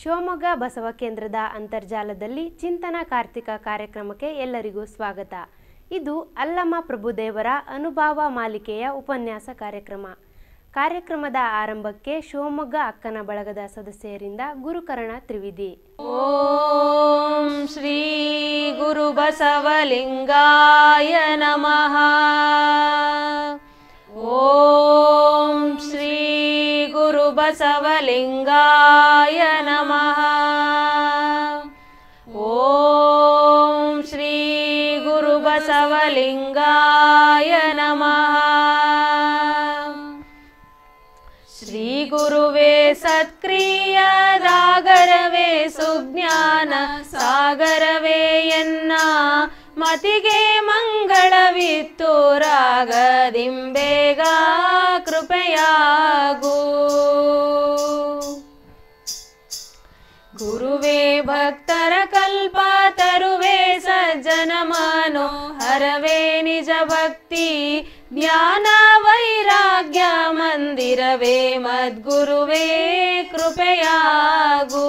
ಶಿವಮೊಗ್ಗ ಬಸವ ಕೇಂದ್ರದ ಅಂತರ್ಜಾಲದಲ್ಲಿ ಚಿಂತನ ಕಾರ್ತಿಕ ಕಾರ್ಯಕ್ರಮಕ್ಕೆ ಎಲ್ಲರಿಗೂ ಸ್ವಾಗತ ಇದು ಅಲ್ಲಮ ಪ್ರಭುದೇವರ ಅನುಭವ ಮಾಲಿಕೆಯ ಉಪನ್ಯಾಸ ಕಾರ್ಯಕ್ರಮ ಕಾರ್ಯಕ್ರಮದ ಆರಂಭಕ್ಕೆ ಶಿವಮೊಗ್ಗ ಅಕ್ಕನ ಬಳಗದ ಸದಸ್ಯರಿಂದ ಗುರುಕರಣ ತ್ರಿವಿಧಿ ॐ श्री गुरुबसवलिङ्गाय नमः ॐ श्री गुरुबसवलिङ्गाय नमः ॐ श्री गुरुबसवलिङ्गाय नमः ಶ್ರೀ ಗುರುವೇ ಸತ್ಕ್ರಿಯದಾಗರವೇ ಸುಜ್ಞಾನ ಸಾಗರವೇ ಎನ್ನ ಮತಿಗೆ ಮಂಗಳವಿತ್ತು ರಾಗದಿಂಬೇಗ ಕೃಪೆಯಾಗೂ ಗುರುವೇ ಭಕ್ತರ ಕಲ್ಪ ತರುವೆ ಸಜ್ಜನ ಮನೋಹರವೇ ನಿಜ ಭಕ್ತಿ ಜ್ಞಾನ ವೈರಾಗ್ಯ ಮಂದಿರವೇ ಮದ್ಗುರುವೇ ಕೃಪೆಯಾಗೂ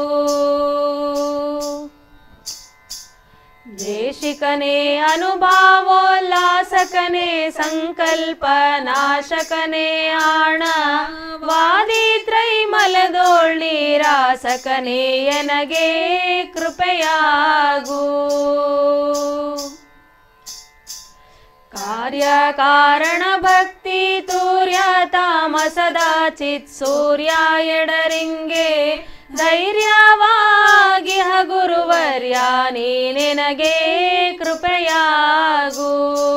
ದೇಶಿಕನೇ ಅನುಭಾವೋಲ್ಲಾಸಕನೇ ಸಂಕಲ್ಪ ನಾಶಕನೇ ಆಣ ವಾದಿ ತ್ರೈಮಲದೋಳ್ಳಿ ರಾಸಕನೇ ಎನಗೆ ಕೃಪೆಯಾಗೂ ಕಾರ್ಯ ಕಾರಣ ಭಕ್ತಿ ತೂರ್ಯ ತಾಮಸದ ಚಿತ್ ಸೂರ್ಯ ಎಡರಿಂಗೆ ಧೈರ್ಯವಾಗಿ ಹ ಗುರುವರ್ಯ ನೀ ನಿನಗೆ ಕೃಪೆಯಾಗೂ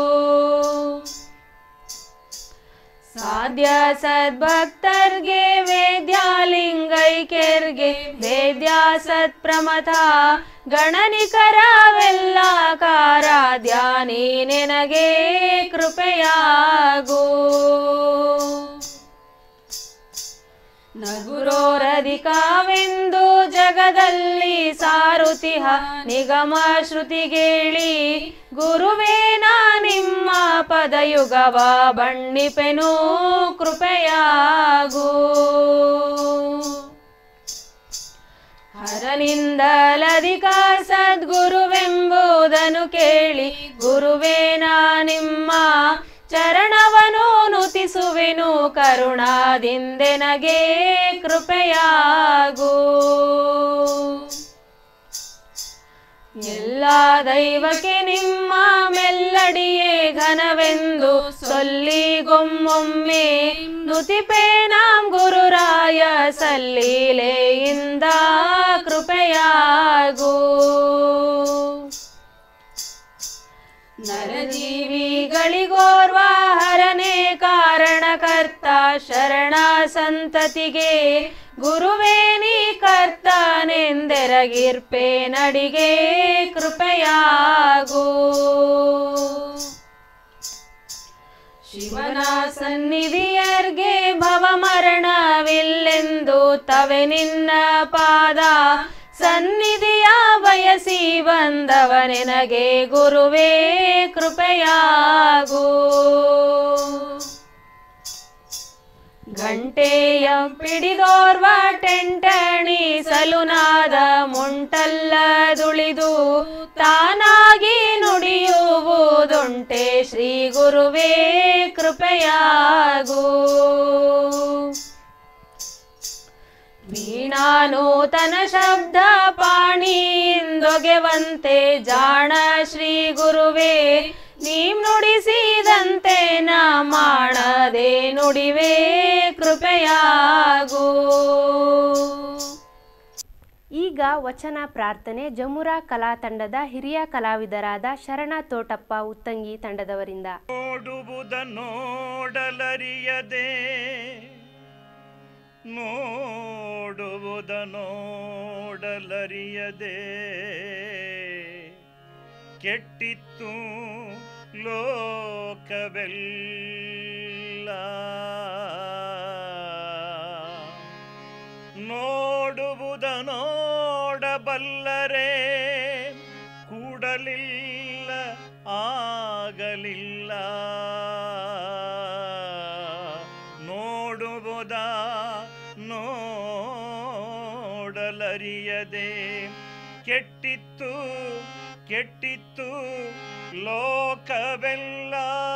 ಸಾಧ್ಯ ಸದ್ಭಕ್ತರ್ಗೆ ವೇದ್ಯಾಲಿಂಗೈಕ್ಯರ್ಗೆ ವೇದ್ಯ ಸತ್ಪ್ರಮಥ ಗಣನಿಕರವೆಲ್ಲ ಕಾರಾಧ್ಯ ನೀ ನಿನಗೆ ಕೃಪೆಯಾಗೂ ನಗುರೋರಧಿಕವೆಂದು ಜಗದಲ್ಲಿ ಸಾರುತಿಹ ನಿಗಮ ಶ್ರುತಿಗೇಳಿ ಗುರುವೇ ನಾ ನಿಮ್ಮ ಪದಯುಗವ ಬಣ್ಣಿಪೆನು ಕೃಪೆಯಾಗೂ ಹರನಿಂದಲಧಿಕ ಸದ್ಗುರುವೆಂಬುದನ್ನು ಕೇಳಿ ಗುರುವೇ ನಾ ನಿಮ್ಮ ಚರಣವನು ನುತಿಸುವೆನು ಕರುಣಾದಿಂದೆನಗೆ ಕೃಪೆಯಾಗೂ ಎಲ್ಲ ದೈವಕ್ಕೆ ನಿಮ್ಮ ಮೆಲ್ಲಡಿಯೇ ಘನವೆಂದು ಸೊಲ್ಲಿಗೊಮ್ಮೊಮ್ಮೆ ನುತಿಪೇ ನಾಂ ಗುರುರಾಯ ಸಲ್ಲೀಲೆಯಿಂದ ಕೃಪೆಯಾಗೂ ನರಜೀವಿಗಳಿಗೋರ್ವ ಹರನೇ ಕಾರಣಕರ್ತ ಶರಣ ಸಂತತಿಗೆ ಗುರುವೇ ನೀ ಕರ್ತನೆಂದೆರಗಿರ್ಪೆ ನಡಿಗೆ ಕೃಪೆಯಾಗೂ ಶಿವನ ಸನ್ನಿಧಿಯರ್ಗೆ ಭವ ಮರಣವಿಲ್ಲೆಂದು ತವೆ ನಿನ್ನ ಪಾದ ಸನ್ನಿಧಿಯ ಬಯಸಿ ಬಂದವನೆನಗೆ ಗುರುವೇ ಕೃಪೆಯಾಗೂ ಗಂಟೆಯ ಪಿಡಿದೋರ್ವ ಟೆಂಟಣಿ ಸಲುನಾದ ಮುಂಟಲ್ಲದುಳಿದು ತಾನಾಗಿ ನುಡಿಯುವುದುಂಟೆ ಶ್ರೀ ಗುರುವೇ ಕೃಪೆಯಾಗೂ ವೀಣಾನೂತನ ಶಬ್ದ ಪಾಣಿಯಿಂದೊಗೆವಂತೆ ಜಾಣ ಶ್ರೀ ಗುರುವೇ ನೀಂ ನುಡಿಸಿದಂತೆ ನಾ ಮಾಡದೆ ನುಡಿವೇ ಕೃಪೆಯಾಗೂ ಈಗ ವಚನ ಪ್ರಾರ್ಥನೆ ಜಮುರಾ ಕಲಾ ತಂಡದ ಹಿರಿಯ ಕಲಾವಿದರಾದ ಶರಣ ತೋಟಪ್ಪ ಉತ್ತಂಗಿ ತಂಡದವರಿಂದ ನೋಡುವುದ ನೋಡಲರಿಯದೆ ನೋಡುವುದ ನೋಡಲರಿಯದೆ ಕೆಟ್ಟಿತ್ತು ಲೋಕವೆಲ್ಲ ನೋಡುವುದ ನೋಡಬಲ್ಲರೆ ಕೂಡಲಿಲ್ಲ ಆಗಲಿಲ್ಲ ನೋಡುವುದ ನೋಡಲ ನೋಡಲರಿಯದೆ ಕೆಟ್ಟಿತ್ತು ಕೆಟ್ಟಿತ್ತು ಲೋಕವೆಲ್ಲ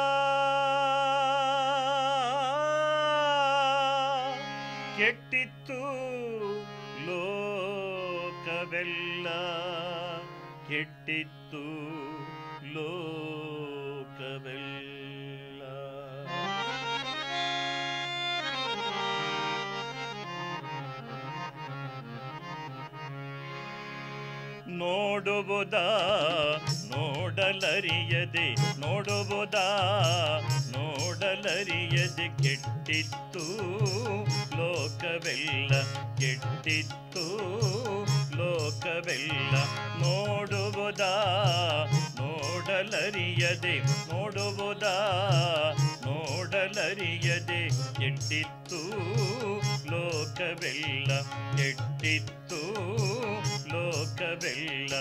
ಕೆಟ್ಟಿತ್ತು ಲೋಕವೆಲ್ಲ ಕೆಟ್ಟಿತ್ತು ಲೋಕವೆಲ್ಲ ನೋಡುವುದ ನೋಡಲರಿಯದೆ ನೋಡುವುದ ನೋಡಲರಿಯದೆ ಕೆಟ್ಟಿತ್ತು ಲೋಕವೆಲ್ಲ ಕೆಟ್ಟಿತ್ತು ಲೋಕವೆಲ್ಲ ನೋಡುವುದ ನೋಡಲರಿಯದೆ ನೋಡುವುದ ನೋಡಲರಿಯದೆ ಕೆಟ್ಟಿತ್ತು ಲೋಕವೆಲ್ಲ ಕೆಟ್ಟಿತ್ತು ಲೋಕವೆಲ್ಲ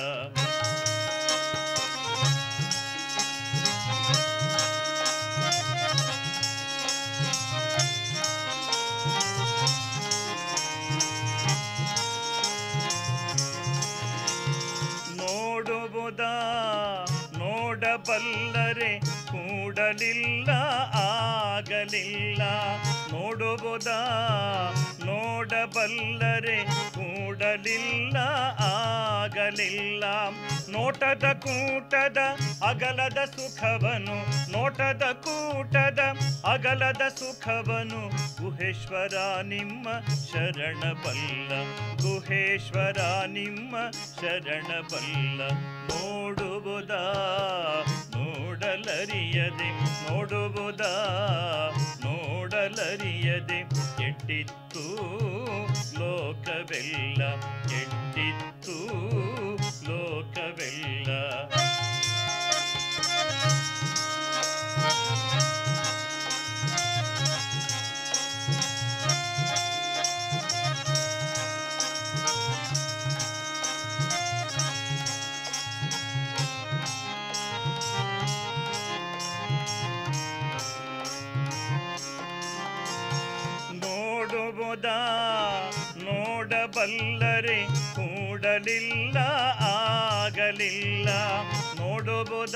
ನೋಡುವುದ ನೋಡಬಲ್ಲರೆ ಕೂಡಲಿಲ್ಲ ಆಗಲಿಲ್ಲ ನೋಡುವುದ ನೋಡಬಲ್ಲರೆ ಕೂಡಲಿಲ್ಲ ಆಗಲಿಲ್ಲ ನೋಟದ ಕೂಟದ ಅಗಲದ ಸುಖವನು ನೋಟದ ಕೂಟದ ಅಗಲದ ಸುಖವನು ಗುಹೇಶ್ವರ ನಿಮ್ಮ ಶರಣ ಬಲ್ಲ ಗುಹೇಶ್ವರ ನಿಮ್ಮ ಶರಣ ಬಲ್ಲ ನೋಡುವುದ ನೋಡಲರಿಯದೆ ನೋಡುವುದ ನೋಡಲರಿಯದೆ ಕೆಟ್ಟಿತ್ತು ಲೋಕವೆಲ್ಲ ಕೆಟ್ಟಿತ್ತು ಲೋಕವೆಲ್ಲ ನೋಡುವುದ ನೋಡಬಲ್ಲರೆ ಕೂಡಲಿಲ್ಲ ಆಗಲಿಲ್ಲ ನೋಡುವುದ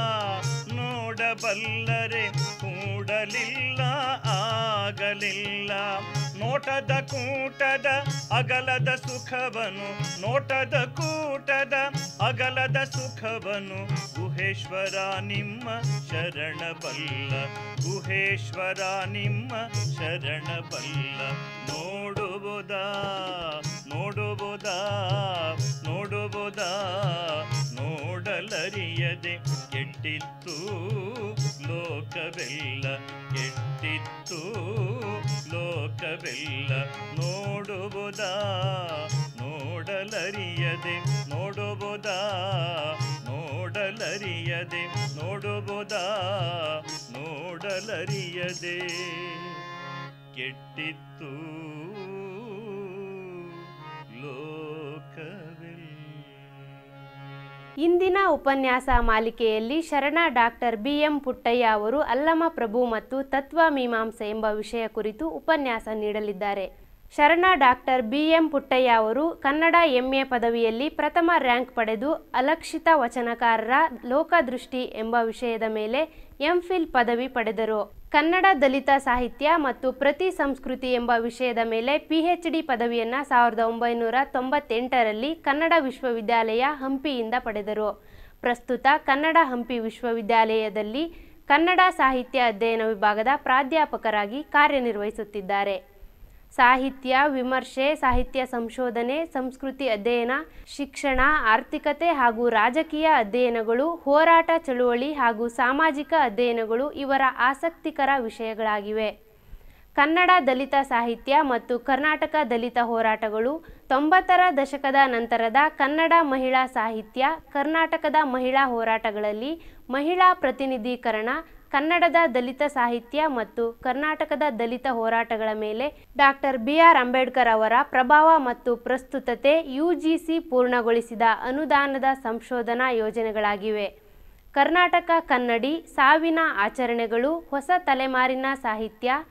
ನೋಡಬಲ್ಲರೆ ಕೂಡಲಿಲ್ಲ ಆಗಲಿಲ್ಲ ನೋಟದ ಕೂಟದ ಅಗಲದ ಸುಖವನು ನೋಟದ ಕೂಟದ ಅಗಲದ ಸುಖವನು ಗುಹೇಶ್ವರ ನಿಮ್ಮ ಶರಣ ಬಲ್ಲ ಗುಹೇಶ್ವರ ನಿಮ್ಮ ಶರಣ ಬಲ್ಲ ನೋಡುವುದ ನೋಡುವುದ ನೋಡುವುದ ನೋಡಲರಿಯದೆ ಕೆಟ್ಟಿತ್ತು ಲೋಕವೆಲ್ಲ ಕೆಟ್ಟಿತ್ತು ಲೋಕವೆಲ್ಲ ನೋಡುವುದ ನೋಡಲರಿಯದೆ ನೋಡುವುದ ನೋಡಲರಿಯದೆ ನೋಡುವುದ ನೋಡಲರಿಯದೆ ಕೆಟ್ಟಿತ್ತು ಲೋಕವೆಲ್ಲ ಇಂದಿನ ಉಪನ್ಯಾಸ ಮಾಲಿಕೆಯಲ್ಲಿ ಶರಣ ಡಾಕ್ಟರ್ ಬಿ ಎಂ ಪುಟ್ಟಯ್ಯ ಅವರು ಅಲ್ಲಮ ಪ್ರಭು ಮತ್ತು ತತ್ವ ಮೀಮಾಂಸೆ ಎಂಬ ವಿಷಯ ಕುರಿತು ಉಪನ್ಯಾಸ ನೀಡಲಿದ್ದಾರೆ ಶರಣ ಡಾಕ್ಟರ್ ಬಿ ಎಂ ಪುಟ್ಟಯ್ಯ ಅವರು ಕನ್ನಡ ಎಂಎ ಪದವಿಯಲ್ಲಿ ಪ್ರಥಮ ರ್ಯಾಂಕ್ ಪಡೆದು ಅಲಕ್ಷಿತ ವಚನಕಾರರ ಲೋಕದೃಷ್ಟಿ ಎಂಬ ವಿಷಯದ ಮೇಲೆ ಎಂಫಿಲ್ ಪದವಿ ಪಡೆದರು ಕನ್ನಡ ದಲಿತ ಸಾಹಿತ್ಯ ಮತ್ತು ಪ್ರತಿ ಸಂಸ್ಕೃತಿ ಎಂಬ ವಿಷಯದ ಮೇಲೆ ಪಿಎಚ್ ಡಿ ಪದವಿಯನ್ನು ಸಾವಿರದ ಒಂಬೈನೂರ ತೊಂಬತ್ತೆಂಟರಲ್ಲಿ ಕನ್ನಡ ವಿಶ್ವವಿದ್ಯಾಲಯ ಹಂಪಿಯಿಂದ ಪಡೆದರು ಪ್ರಸ್ತುತ ಕನ್ನಡ ಹಂಪಿ ವಿಶ್ವವಿದ್ಯಾಲಯದಲ್ಲಿ ಕನ್ನಡ ಸಾಹಿತ್ಯ ಅಧ್ಯಯನ ವಿಭಾಗದ ಪ್ರಾಧ್ಯಾಪಕರಾಗಿ ಕಾರ್ಯನಿರ್ವಹಿಸುತ್ತಿದ್ದಾರೆ ಸಾಹಿತ್ಯ ವಿಮರ್ಶೆ ಸಾಹಿತ್ಯ ಸಂಶೋಧನೆ ಸಂಸ್ಕೃತಿ ಅಧ್ಯಯನ ಶಿಕ್ಷಣ ಆರ್ಥಿಕತೆ ಹಾಗೂ ರಾಜಕೀಯ ಅಧ್ಯಯನಗಳು ಹೋರಾಟ ಚಳುವಳಿ ಹಾಗೂ ಸಾಮಾಜಿಕ ಅಧ್ಯಯನಗಳು ಇವರ ಆಸಕ್ತಿಕರ ವಿಷಯಗಳಾಗಿವೆ ಕನ್ನಡ ದಲಿತ ಸಾಹಿತ್ಯ ಮತ್ತು ಕರ್ನಾಟಕ ದಲಿತ ಹೋರಾಟಗಳು ತೊಂಬತ್ತರ ದಶಕದ ನಂತರದ ಕನ್ನಡ ಮಹಿಳಾ ಸಾಹಿತ್ಯ ಕರ್ನಾಟಕದ ಮಹಿಳಾ ಹೋರಾಟಗಳಲ್ಲಿ ಮಹಿಳಾ ಪ್ರತಿನಿಧೀಕರಣ ಕನ್ನಡದ ದಲಿತ ಸಾಹಿತ್ಯ ಮತ್ತು ಕರ್ನಾಟಕದ ದಲಿತ ಹೋರಾಟಗಳ ಮೇಲೆ ಡಾಕ್ಟರ್ ಬಿ ಆರ್ ಅಂಬೇಡ್ಕರ್ ಅವರ ಪ್ರಭಾವ ಮತ್ತು ಪ್ರಸ್ತುತತೆ ಯುಜಿಸಿ ಪೂರ್ಣಗೊಳಿಸಿದ ಅನುದಾನದ ಸಂಶೋಧನಾ ಯೋಜನೆಗಳಾಗಿವೆ ಕರ್ನಾಟಕ ಕನ್ನಡಿ ಸಾವಿನ ಆಚರಣೆಗಳು ಹೊಸ ತಲೆಮಾರಿನ ಸಾಹಿತ್ಯ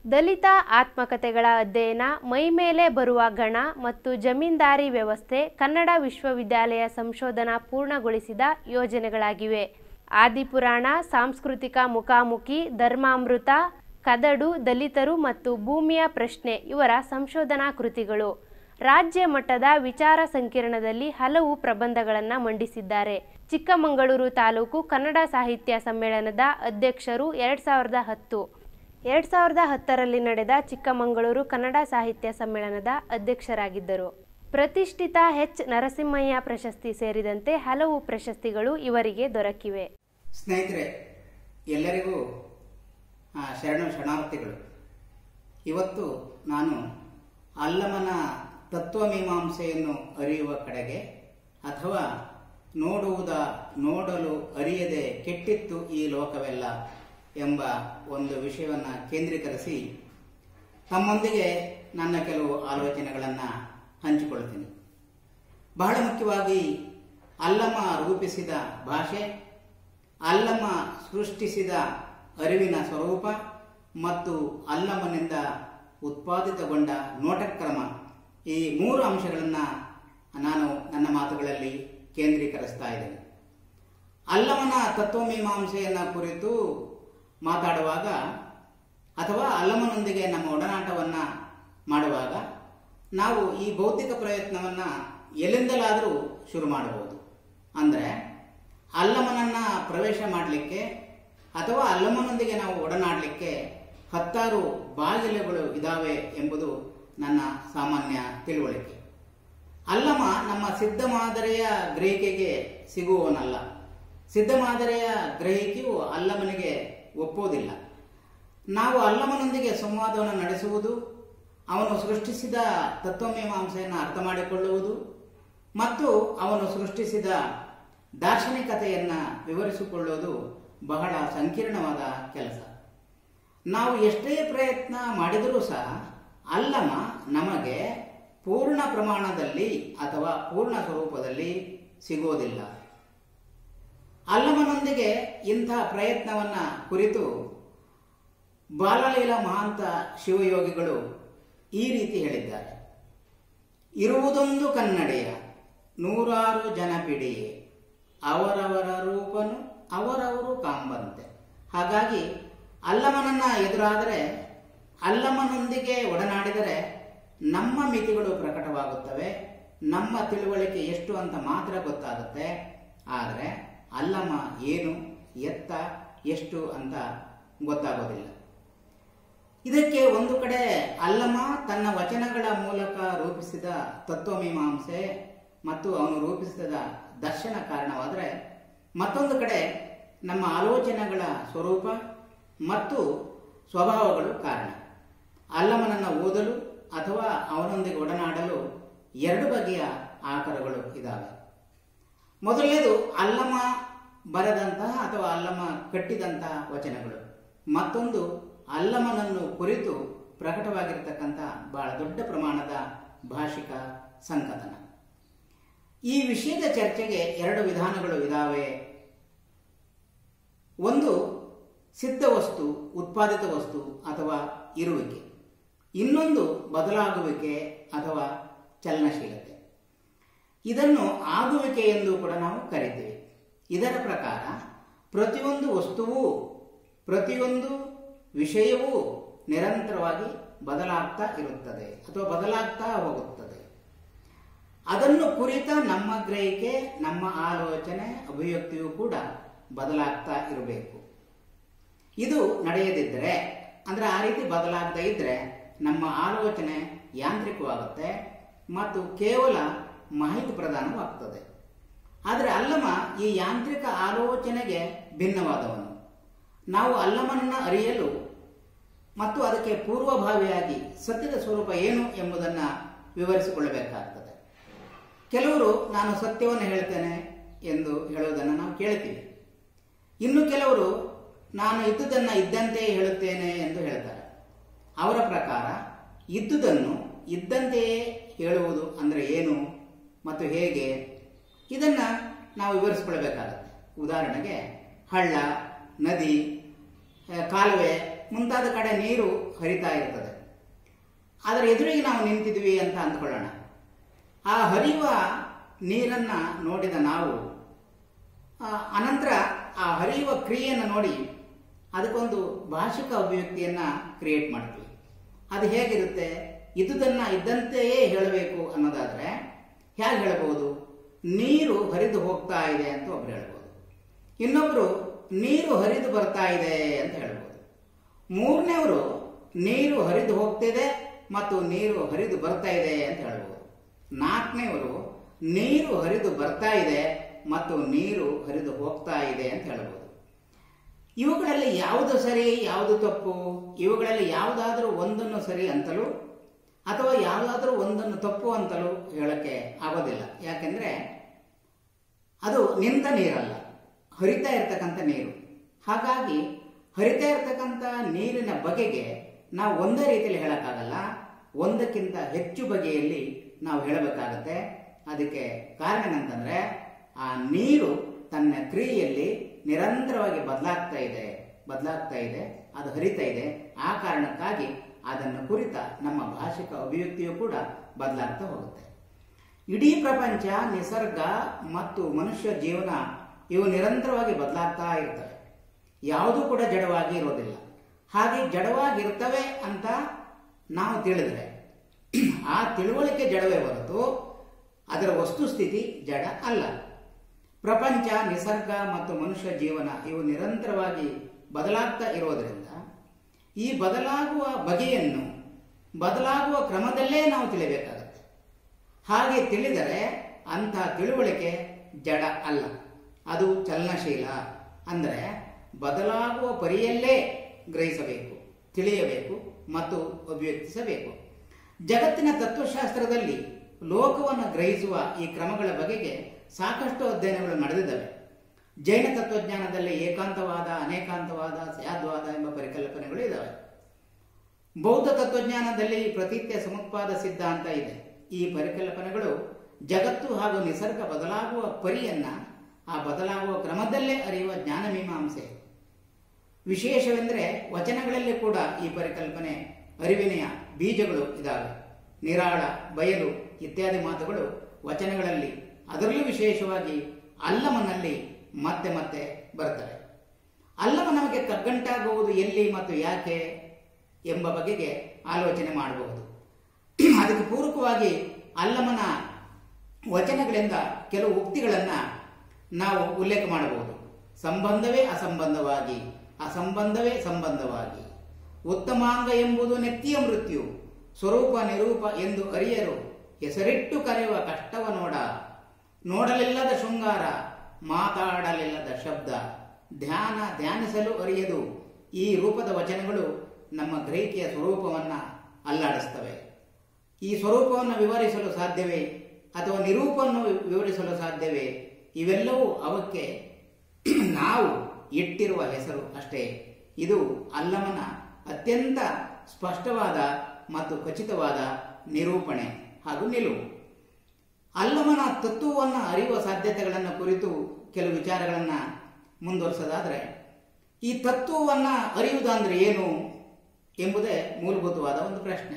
ದಲಿತ ಆತ್ಮಕಥೆಗಳ ಅಧ್ಯಯನ ಮೈಮೇಲೆ ಬರುವ ಗಣ ಮತ್ತು ಜಮೀನ್ದಾರಿ ವ್ಯವಸ್ಥೆ ಕನ್ನಡ ವಿಶ್ವವಿದ್ಯಾಲಯ ಸಂಶೋಧನಾ ಪೂರ್ಣಗೊಳಿಸಿದ ಯೋಜನೆಗಳಾಗಿವೆ ಆದಿಪುರಾಣ ಸಾಂಸ್ಕೃತಿಕ ಮುಖಾಮುಖಿ ಧರ್ಮಾಮೃತ ಕದಡು ದಲಿತರು ಮತ್ತು ಭೂಮಿಯ ಪ್ರಶ್ನೆ ಇವರ ಸಂಶೋಧನಾ ಕೃತಿಗಳು ರಾಜ್ಯ ಮಟ್ಟದ ವಿಚಾರ ಸಂಕಿರಣದಲ್ಲಿ ಹಲವು ಪ್ರಬಂಧಗಳನ್ನು ಮಂಡಿಸಿದ್ದಾರೆ ಚಿಕ್ಕಮಗಳೂರು ತಾಲೂಕು ಕನ್ನಡ ಸಾಹಿತ್ಯ ಸಮ್ಮೇಳನದ ಅಧ್ಯಕ್ಷರು ಎರಡು ಸಾವಿರದ ಹತ್ತು ಎರಡು ಸಾವಿರದ ಹತ್ತರಲ್ಲಿ ನಡೆದ ಚಿಕ್ಕಮಗಳೂರು ಕನ್ನಡ ಸಾಹಿತ್ಯ ಸಮ್ಮೇಳನದ ಅಧ್ಯಕ್ಷರಾಗಿದ್ದರು ಪ್ರತಿಷ್ಠಿತ ಎಚ್ ನರಸಿಂಹಯ್ಯ ಪ್ರಶಸ್ತಿ ಸೇರಿದಂತೆ ಹಲವು ಪ್ರಶಸ್ತಿಗಳು ಇವರಿಗೆ ದೊರಕಿವೆ ಸ್ನೇಹಿತರೆ ಎಲ್ಲರಿಗೂ ಆ, ಶರಣ ಶರಣಾರ್ಥಿಗಳು ಇವತ್ತು ನಾನು ಅಲ್ಲಮನ ತತ್ವಮೀಮಾಂಸೆಯನ್ನು ಅರಿಯುವ ಕಡೆಗೆ ಅಥವಾ ನೋಡುವುದ ನೋಡಲು ಅರಿಯದೆ ಕೆಟ್ಟಿತ್ತು ಈ ಲೋಕವೆಲ್ಲ ಎಂಬ ಒಂದು ವಿಷಯವನ್ನು ಕೇಂದ್ರೀಕರಿಸಿ ತಮ್ಮೊಂದಿಗೆ ನನ್ನ ಕೆಲವು ಆಲೋಚನೆಗಳನ್ನು ಹಂಚಿಕೊಳ್ತೀನಿ ಬಹಳ ಮುಖ್ಯವಾಗಿ ಅಲ್ಲಮ ರೂಪಿಸಿದ ಭಾಷೆ ಅಲ್ಲಮ ಸೃಷ್ಟಿಸಿದ ಅರಿವಿನ ಸ್ವರೂಪ ಮತ್ತು ಅಲ್ಲಮನಿಂದ ಉತ್ಪಾದಿತಗೊಂಡ ನೋಟಕ್ರಮ ಈ ಮೂರು ಅಂಶಗಳನ್ನು ನಾನು ನನ್ನ ಮಾತುಗಳಲ್ಲಿ ಕೇಂದ್ರೀಕರಿಸ್ತಾ ಇದ್ದೇನೆ ಅಲ್ಲಮನ ತತ್ವಮೀಮಾಂಸೆಯನ್ನು ಕುರಿತು ಮಾತಾಡುವಾಗ ಅಥವಾ ಅಲ್ಲಮನೊಂದಿಗೆ ನಮ್ಮ ಒಡನಾಟವನ್ನು ಮಾಡುವಾಗ ನಾವು ಈ ಬೌದ್ಧಿಕ ಪ್ರಯತ್ನವನ್ನು ಎಲ್ಲಿಂದಲಾದರೂ ಶುರು ಮಾಡಬಹುದು ಅಂದರೆ ಅಲ್ಲಮನನ್ನ ಪ್ರವೇಶ ಮಾಡಲಿಕ್ಕೆ ಅಥವಾ ಅಲ್ಲಮನೊಂದಿಗೆ ನಾವು ಒಡನಾಡಲಿಕ್ಕೆ ಹತ್ತಾರು ಬಾಗಿಲುಗಳು ಇದಾವೆ ಎಂಬುದು ನನ್ನ ಸಾಮಾನ್ಯ ತಿಳುವಳಿಕೆ ಅಲ್ಲಮ ನಮ್ಮ ಸಿದ್ಧ ಮಾದರಿಯ ಗ್ರಹಿಕೆಗೆ ಸಿಗುವವನಲ್ಲ ಸಿದ್ಧ ಮಾದರಿಯ ಗ್ರಹಿಕೆಯು ಅಲ್ಲಮನಿಗೆ ಒಪ್ಪೋದಿಲ್ಲ ನಾವು ಅಲ್ಲಮನೊಂದಿಗೆ ಸಂವಾದವನ್ನು ನಡೆಸುವುದು ಅವನು ಸೃಷ್ಟಿಸಿದ ತತ್ವಮೀಮಾಂಸೆಯನ್ನು ಅರ್ಥ ಮಾಡಿಕೊಳ್ಳುವುದು ಮತ್ತು ಅವನು ಸೃಷ್ಟಿಸಿದ ದಾರ್ಶನಿಕತೆಯನ್ನು ವಿವರಿಸಿಕೊಳ್ಳುವುದು ಬಹಳ ಸಂಕೀರ್ಣವಾದ ಕೆಲಸ ನಾವು ಎಷ್ಟೇ ಪ್ರಯತ್ನ ಮಾಡಿದರೂ ಸಹ ಅಲ್ಲಮ ನಮಗೆ ಪೂರ್ಣ ಪ್ರಮಾಣದಲ್ಲಿ ಅಥವಾ ಪೂರ್ಣ ಸ್ವರೂಪದಲ್ಲಿ ಸಿಗೋದಿಲ್ಲ ಅಲ್ಲಮನೊಂದಿಗೆ ಇಂಥ ಪ್ರಯತ್ನವನ್ನ ಕುರಿತು ಬಾಲಲೀಲ ಮಹಾಂತ ಶಿವಯೋಗಿಗಳು ಈ ರೀತಿ ಹೇಳಿದ್ದಾರೆ ಇರುವುದೊಂದು ಕನ್ನಡಿಯ ನೂರಾರು ಜನ ಪಿಡಿಯೇ ಅವರವರ ರೂಪನು ಅವರವರು ಕಾಂಬಂತೆ ಹಾಗಾಗಿ ಅಲ್ಲಮನನ್ನ ಎದುರಾದರೆ ಅಲ್ಲಮನೊಂದಿಗೆ ಒಡನಾಡಿದರೆ ನಮ್ಮ ಮಿತಿಗಳು ಪ್ರಕಟವಾಗುತ್ತವೆ ನಮ್ಮ ತಿಳುವಳಿಕೆ ಎಷ್ಟು ಅಂತ ಮಾತ್ರ ಗೊತ್ತಾಗುತ್ತೆ ಆದರೆ ಅಲ್ಲಮ ಏನು ಎತ್ತ ಎಷ್ಟು ಅಂತ ಗೊತ್ತಾಗೋದಿಲ್ಲ ಇದಕ್ಕೆ ಒಂದು ಕಡೆ ಅಲ್ಲಮ ತನ್ನ ವಚನಗಳ ಮೂಲಕ ರೂಪಿಸಿದ ತತ್ವಮೀಮಾಂಸೆ ಮತ್ತು ಅವನು ರೂಪಿಸಿದ ದರ್ಶನ ಕಾರಣವಾದರೆ ಮತ್ತೊಂದು ಕಡೆ ನಮ್ಮ ಆಲೋಚನೆಗಳ ಸ್ವರೂಪ ಮತ್ತು ಸ್ವಭಾವಗಳು ಕಾರಣ ಅಲ್ಲಮನನ್ನು ಓದಲು ಅಥವಾ ಅವನೊಂದಿಗೆ ಒಡನಾಡಲು ಎರಡು ಬಗೆಯ ಆಕರಗಳು ಇದ್ದಾವೆ ಮೊದಲನೇದು ಅಲ್ಲಮ ಬರೆದಂತಹ ಅಥವಾ ಅಲ್ಲಮ ಕಟ್ಟಿದಂತಹ ವಚನಗಳು ಮತ್ತೊಂದು ಅಲ್ಲಮನನ್ನು ಕುರಿತು ಪ್ರಕಟವಾಗಿರತಕ್ಕಂಥ ಬಹಳ ದೊಡ್ಡ ಪ್ರಮಾಣದ ಭಾಷಿಕ ಸಂಕಥನ ಈ ವಿಷಯದ ಚರ್ಚೆಗೆ ಎರಡು ವಿಧಾನಗಳು ಇದಾವೆ ಒಂದು ಸಿದ್ಧ ವಸ್ತು ಉತ್ಪಾದಿತ ವಸ್ತು ಅಥವಾ ಇರುವಿಕೆ ಇನ್ನೊಂದು ಬದಲಾಗುವಿಕೆ ಅಥವಾ ಚಲನಶೀಲತೆ ಇದನ್ನು ಆಗುವಿಕೆ ಎಂದು ಕೂಡ ನಾವು ಕರಿತೀವಿ ಇದರ ಪ್ರಕಾರ ಪ್ರತಿಯೊಂದು ವಸ್ತುವು ಪ್ರತಿಯೊಂದು ವಿಷಯವೂ ನಿರಂತರವಾಗಿ ಬದಲಾಗ್ತಾ ಇರುತ್ತದೆ ಅಥವಾ ಬದಲಾಗ್ತಾ ಹೋಗುತ್ತದೆ ಅದನ್ನು ಕುರಿತ ನಮ್ಮ ಗ್ರಹಿಕೆ ನಮ್ಮ ಆಲೋಚನೆ ಅಭಿವ್ಯಕ್ತಿಯು ಕೂಡ ಬದಲಾಗ್ತಾ ಇರಬೇಕು ಇದು ನಡೆಯದಿದ್ದರೆ ಅಂದ್ರೆ ಆ ರೀತಿ ಬದಲಾಗದೇ ಇದ್ರೆ ನಮ್ಮ ಆಲೋಚನೆ ಯಾಂತ್ರಿಕವಾಗುತ್ತೆ ಮತ್ತು ಕೇವಲ ಮಾಹಿತಿ ಪ್ರದಾನವಾಗ್ತದೆ ಆದರೆ ಅಲ್ಲಮ ಈ ಯಾಂತ್ರಿಕ ಆಲೋಚನೆಗೆ ಭಿನ್ನವಾದವನು ನಾವು ಅಲ್ಲಮನನ್ನ ಅರಿಯಲು ಮತ್ತು ಅದಕ್ಕೆ ಪೂರ್ವಭಾವಿಯಾಗಿ ಸತ್ಯದ ಸ್ವರೂಪ ಏನು ಎಂಬುದನ್ನು ವಿವರಿಸಿಕೊಳ್ಳಬೇಕಾಗ್ತದೆ ಕೆಲವರು ನಾನು ಸತ್ಯವನ್ನು ಹೇಳ್ತೇನೆ ಎಂದು ಹೇಳುವುದನ್ನು ನಾವು ಕೇಳ್ತೀವಿ ಇನ್ನು ಕೆಲವರು ನಾನು ಇದ್ದುದನ್ನು ಇದ್ದಂತೆಯೇ ಹೇಳುತ್ತೇನೆ ಎಂದು ಹೇಳ್ತಾರೆ ಅವರ ಪ್ರಕಾರ ಇದ್ದುದನ್ನು ಇದ್ದಂತೆಯೇ ಹೇಳುವುದು ಅಂದರೆ ಏನು ಮತ್ತು ಹೇಗೆ ಇದನ್ನು ನಾವು ವಿವರಿಸಿಕೊಳ್ಬೇಕಾಗತ್ತೆ ಉದಾಹರಣೆಗೆ ಹಳ್ಳ ನದಿ ಆ, ಕಾಲುವೆ ಮುಂತಾದ ಕಡೆ ನೀರು ಹರಿತಾ ಇರ್ತದೆ ಅದರ ಎದುರಿಗೆ ನಾವು ನಿಂತಿದ್ವಿ ಅಂತ ಅಂದ್ಕೊಳ್ಳೋಣ ಆ ಹರಿಯುವ ನೀರನ್ನ ನೋಡಿದ ನಾವು ಆ, ಅನಂತರ ಆ ಹರಿಯುವ ಕ್ರಿಯೆಯನ್ನು ನೋಡಿ ಅದಕ್ಕೊಂದು ಭಾಷಿಕ ಅಭಿವ್ಯಕ್ತಿಯನ್ನ ಕ್ರಿಯೇಟ್ ಮಾಡ್ತೀವಿ ಅದು ಹೇಗಿರುತ್ತೆ ಇದ್ದುದನ್ನ ಇದ್ದಂತೆಯೇ ಹೇಳಬೇಕು ಅನ್ನೋದಾದ್ರೆ ಹೇಗೆ ಹೇಳಬಹುದು ನೀರು ಹರಿದು ಹೋಗ್ತಾ ಇದೆ ಅಂತ ಒಬ್ರು ಹೇಳ್ಬೋದು ಇನ್ನೊಬ್ರು ನೀರು ಹರಿದು ಬರ್ತಾ ಇದೆ ಅಂತ ಹೇಳ್ಬೋದು ಮೂರನೇವರು ನೀರು ಹರಿದು ಹೋಗ್ತಿದೆ ಮತ್ತು ನೀರು ಹರಿದು ಬರ್ತಾ ಇದೆ ಅಂತ ಹೇಳ್ಬೋದು ನಾಲ್ಕನೇವರು ನೀರು ಹರಿದು ಬರ್ತಾ ಇದೆ ಮತ್ತು ನೀರು ಹರಿದು ಹೋಗ್ತಾ ಇದೆ ಅಂತ ಹೇಳ್ಬೋದು ಇವುಗಳಲ್ಲಿ ಯಾವುದು ಸರಿ ಯಾವುದು ತಪ್ಪು ಇವುಗಳಲ್ಲಿ ಯಾವುದಾದ್ರೂ ಒಂದನ್ನು ಸರಿ ಅಂತಲೂ ಅಥವಾ ಯಾವುದಾದ್ರೂ ಒಂದನ್ನು ತಪ್ಪು ಅಂತಲೂ ಹೇಳಕ್ಕೆ ಆಗೋದಿಲ್ಲ ಯಾಕೆಂದ್ರೆ ಅದು ನಿಂತ ನೀರಲ್ಲ ಹರಿತಾ ಇರ್ತಕ್ಕಂಥ ನೀರು ಹಾಗಾಗಿ ಹರಿತಾ ಇರ್ತಕ್ಕಂಥ ನೀರಿನ ಬಗೆಗೆ ನಾವು ಒಂದೇ ರೀತಿಯಲ್ಲಿ ಹೇಳಕ್ಕಾಗಲ್ಲ ಒಂದಕ್ಕಿಂತ ಹೆಚ್ಚು ಬಗೆಯಲ್ಲಿ ನಾವು ಹೇಳಬೇಕಾಗತ್ತೆ ಅದಕ್ಕೆ ಕಾರಣ ಏನಂತಂದ್ರೆ ಆ ನೀರು ತನ್ನ ಕ್ರಿಯೆಯಲ್ಲಿ ನಿರಂತರವಾಗಿ ಬದಲಾಗ್ತಾ ಇದೆ ಬದಲಾಗ್ತಾ ಇದೆ ಅದು ಹರಿತಾ ಇದೆ ಆ ಕಾರಣಕ್ಕಾಗಿ ಅದನ್ನು ಕುರಿತ ನಮ್ಮ ಭಾಷಿಕ ಅಭಿವ್ಯಕ್ತಿಯು ಕೂಡ ಬದಲಾಗ್ತಾ ಹೋಗುತ್ತೆ ಇಡೀ ಪ್ರಪಂಚ ನಿಸರ್ಗ ಮತ್ತು ಮನುಷ್ಯ ಜೀವನ ಇವು ನಿರಂತರವಾಗಿ ಬದಲಾಗ್ತಾ ಇರ್ತವೆ ಯಾವುದೂ ಕೂಡ ಜಡವಾಗಿ ಇರೋದಿಲ್ಲ ಹಾಗೆ ಜಡವಾಗಿರ್ತವೆ ಅಂತ ನಾವು ತಿಳಿದ್ರೆ ಆ ತಿಳುವಳಿಕೆ ಜಡವೇ ಹೊರತು ಅದರ ವಸ್ತುಸ್ಥಿತಿ ಜಡ ಅಲ್ಲ ಪ್ರಪಂಚ ನಿಸರ್ಗ ಮತ್ತು ಮನುಷ್ಯ ಜೀವನ ಇವು ನಿರಂತರವಾಗಿ ಬದಲಾಗ್ತಾ ಇರೋದರಿಂದ ಈ ಬದಲಾಗುವ ಬಗೆಯನ್ನು ಬದಲಾಗುವ ಕ್ರಮದಲ್ಲೇ ನಾವು ತಿಳಿಬೇಕಾಗತ್ತೆ ಹಾಗೆ ತಿಳಿದರೆ ಅಂಥ ತಿಳುವಳಿಕೆ ಜಡ ಅಲ್ಲ ಅದು ಚಲನಶೀಲ ಅಂದರೆ ಬದಲಾಗುವ ಪರಿಯಲ್ಲೇ ಗ್ರಹಿಸಬೇಕು ತಿಳಿಯಬೇಕು ಮತ್ತು ಅಭಿವ್ಯಕ್ತಿಸಬೇಕು ಜಗತ್ತಿನ ತತ್ವಶಾಸ್ತ್ರದಲ್ಲಿ ಲೋಕವನ್ನು ಗ್ರಹಿಸುವ ಈ ಕ್ರಮಗಳ ಬಗೆಗೆ ಸಾಕಷ್ಟು ಅಧ್ಯಯನಗಳು ನಡೆದಿದ್ದಾವೆ ಜೈನ ತತ್ವಜ್ಞಾನದಲ್ಲಿ ಏಕಾಂತವಾದ ಅನೇಕಾಂತವಾದ ಸ್ಯಾದ್ವಾದ ಎಂಬ ಪರಿಕಲ್ಪನೆಗಳು ಇದ್ದಾವೆ ಬೌದ್ಧ ತತ್ವಜ್ಞಾನದಲ್ಲಿ ಪ್ರತೀತ್ಯ ಸಮುತ್ಪಾದ ಸಿದ್ಧಾಂತ ಇದೆ ಈ ಪರಿಕಲ್ಪನೆಗಳು ಜಗತ್ತು ಹಾಗೂ ನಿಸರ್ಗ ಬದಲಾಗುವ ಪರಿಯನ್ನ ಆ ಬದಲಾಗುವ ಕ್ರಮದಲ್ಲೇ ಅರಿಯುವ ಜ್ಞಾನ ಮೀಮಾಂಸೆ ವಿಶೇಷವೆಂದರೆ ವಚನಗಳಲ್ಲಿ ಕೂಡ ಈ ಪರಿಕಲ್ಪನೆ ಅರಿವಿನೆಯ ಬೀಜಗಳು ಇದ್ದಾವೆ ನಿರಾಳ ಬಯಲು ಇತ್ಯಾದಿ ಮಾತುಗಳು ವಚನಗಳಲ್ಲಿ ಅದರಲ್ಲೂ ವಿಶೇಷವಾಗಿ ಅಲ್ಲಮನಲ್ಲಿ ಮತ್ತೆ ಮತ್ತೆ ಬರ್ತವೆ ಅಲ್ಲಮ ನಮಗೆ ಕಗ್ಗಂಟಾಗುವುದು ಎಲ್ಲಿ ಮತ್ತು ಯಾಕೆ ಎಂಬ ಬಗೆಗೆ ಆಲೋಚನೆ ಮಾಡಬಹುದು ಅದಕ್ಕೆ ಪೂರಕವಾಗಿ ಅಲ್ಲಮನ ವಚನಗಳಿಂದ ಕೆಲವು ಉಕ್ತಿಗಳನ್ನ ನಾವು ಉಲ್ಲೇಖ ಮಾಡಬಹುದು ಸಂಬಂಧವೇ ಅಸಂಬಂಧವಾಗಿ ಅಸಂಬಂಧವೇ ಸಂಬಂಧವಾಗಿ ಉತ್ತಮಾಂಗ ಎಂಬುದು ನೆತ್ತಿಯ ಮೃತ್ಯು ಸ್ವರೂಪ ನಿರೂಪ ಎಂದು ಅರಿಯರು ಹೆಸರಿಟ್ಟು ಕರೆಯುವ ಕಷ್ಟವ ನೋಡ ನೋಡಲಿಲ್ಲದ ಶೃಂಗಾರ ಮಾತಾಡಲಿಲ್ಲದ ಶಬ್ದ ಧ್ಯಾನ ಧ್ಯಾನಿಸಲು ಅರಿಯದು ಈ ರೂಪದ ವಚನಗಳು ನಮ್ಮ ಗ್ರಹಿಕೆಯ ಸ್ವರೂಪವನ್ನ ಅಲ್ಲಾಡಿಸ್ತವೆ ಈ ಸ್ವರೂಪವನ್ನು ವಿವರಿಸಲು ಸಾಧ್ಯವೇ ಅಥವಾ ನಿರೂಪವನ್ನು ವಿವರಿಸಲು ಸಾಧ್ಯವೇ ಇವೆಲ್ಲವೂ ಅವಕ್ಕೆ ನಾವು ಇಟ್ಟಿರುವ ಹೆಸರು ಅಷ್ಟೇ ಇದು ಅಲ್ಲಮನ ಅತ್ಯಂತ ಸ್ಪಷ್ಟವಾದ ಮತ್ತು ಖಚಿತವಾದ ನಿರೂಪಣೆ ಹಾಗೂ ನಿಲುವು ಅಲ್ಲಮನ ತತ್ವವನ್ನು ಅರಿಯುವ ಸಾಧ್ಯತೆಗಳನ್ನು ಕುರಿತು ಕೆಲವು ವಿಚಾರಗಳನ್ನು ಮುಂದುವರಿಸೋದಾದ್ರೆ ಈ ತತ್ವವನ್ನ ಅರಿಯುವುದಂದ್ರೆ ಏನು ಎಂಬುದೇ ಮೂಲಭೂತವಾದ ಒಂದು ಪ್ರಶ್ನೆ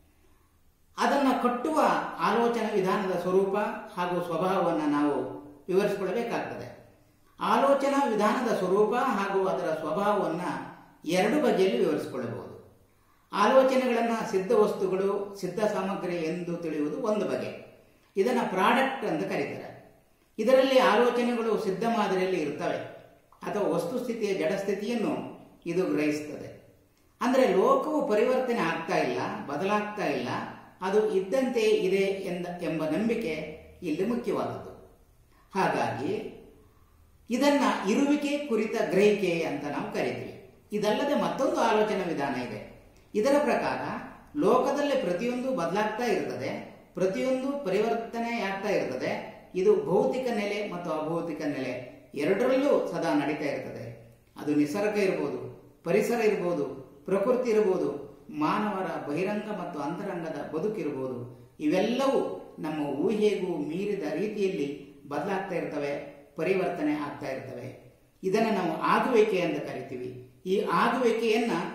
ಅದನ್ನ ಕಟ್ಟುವ ಆಲೋಚನಾ ವಿಧಾನದ ಸ್ವರೂಪ ಹಾಗೂ ಸ್ವಭಾವವನ್ನು ನಾವು ವಿವರಿಸಿಕೊಳ್ಳಬೇಕಾಗ್ತದೆ ಆಲೋಚನಾ ವಿಧಾನದ ಸ್ವರೂಪ ಹಾಗೂ ಅದರ ಸ್ವಭಾವವನ್ನು ಎರಡು ಬಗೆಯಲ್ಲಿ ವಿವರಿಸಿಕೊಳ್ಳಬಹುದು ಆಲೋಚನೆಗಳನ್ನು ಸಿದ್ಧ ವಸ್ತುಗಳು ಸಿದ್ಧ ಸಾಮಗ್ರಿ ಎಂದು ತಿಳಿಯುವುದು ಒಂದು ಬಗೆ ಇದನ್ನು ಪ್ರಾಡಕ್ಟ್ ಅಂತ ಕರೀತಾರೆ ಇದರಲ್ಲಿ ಆಲೋಚನೆಗಳು ಸಿದ್ಧ ಮಾದರಿಯಲ್ಲಿ ಇರ್ತವೆ ಅಥವಾ ವಸ್ತುಸ್ಥಿತಿಯ ಜಡಸ್ಥಿತಿಯನ್ನು ಇದು ಗ್ರಹಿಸ್ತದೆ ಅಂದರೆ ಲೋಕವು ಪರಿವರ್ತನೆ ಆಗ್ತಾ ಇಲ್ಲ ಬದಲಾಗ್ತಾ ಇಲ್ಲ ಅದು ಇದ್ದಂತೆ ಇದೆ ಎಂದ ಎಂಬ ನಂಬಿಕೆ ಇಲ್ಲಿ ಮುಖ್ಯವಾದದ್ದು ಹಾಗಾಗಿ ಇದನ್ನ ಇರುವಿಕೆ ಕುರಿತ ಗ್ರಹಿಕೆ ಅಂತ ನಾವು ಕರಿತೀವಿ ಇದಲ್ಲದೆ ಮತ್ತೊಂದು ಆಲೋಚನಾ ವಿಧಾನ ಇದೆ ಇದರ ಪ್ರಕಾರ ಲೋಕದಲ್ಲಿ ಪ್ರತಿಯೊಂದು ಬದಲಾಗ್ತಾ ಇರ್ತದೆ ಪ್ರತಿಯೊಂದು ಪರಿವರ್ತನೆ ಆಗ್ತಾ ಇರ್ತದೆ ಇದು ಭೌತಿಕ ನೆಲೆ ಮತ್ತು ಅಭೌತಿಕ ನೆಲೆ ಎರಡರಲ್ಲೂ ಸದಾ ನಡೀತಾ ಇರ್ತದೆ ಅದು ನಿಸರ್ಗ ಇರ್ಬೋದು ಪರಿಸರ ಇರ್ಬೋದು ಪ್ರಕೃತಿ ಇರ್ಬೋದು ಮಾನವರ ಬಹಿರಂಗ ಮತ್ತು ಅಂತರಂಗದ ಬದುಕಿರ್ಬೋದು ಇವೆಲ್ಲವೂ ನಮ್ಮ ಊಹೆಗೂ ಮೀರಿದ ರೀತಿಯಲ್ಲಿ ಬದಲಾಗ್ತಾ ಇರ್ತವೆ ಪರಿವರ್ತನೆ ಆಗ್ತಾ ಇರ್ತವೆ ಇದನ್ನು ನಾವು ಆಗುವಿಕೆ ಅಂತ ಕರಿತೀವಿ ಈ ಆಗುವಿಕೆಯನ್ನ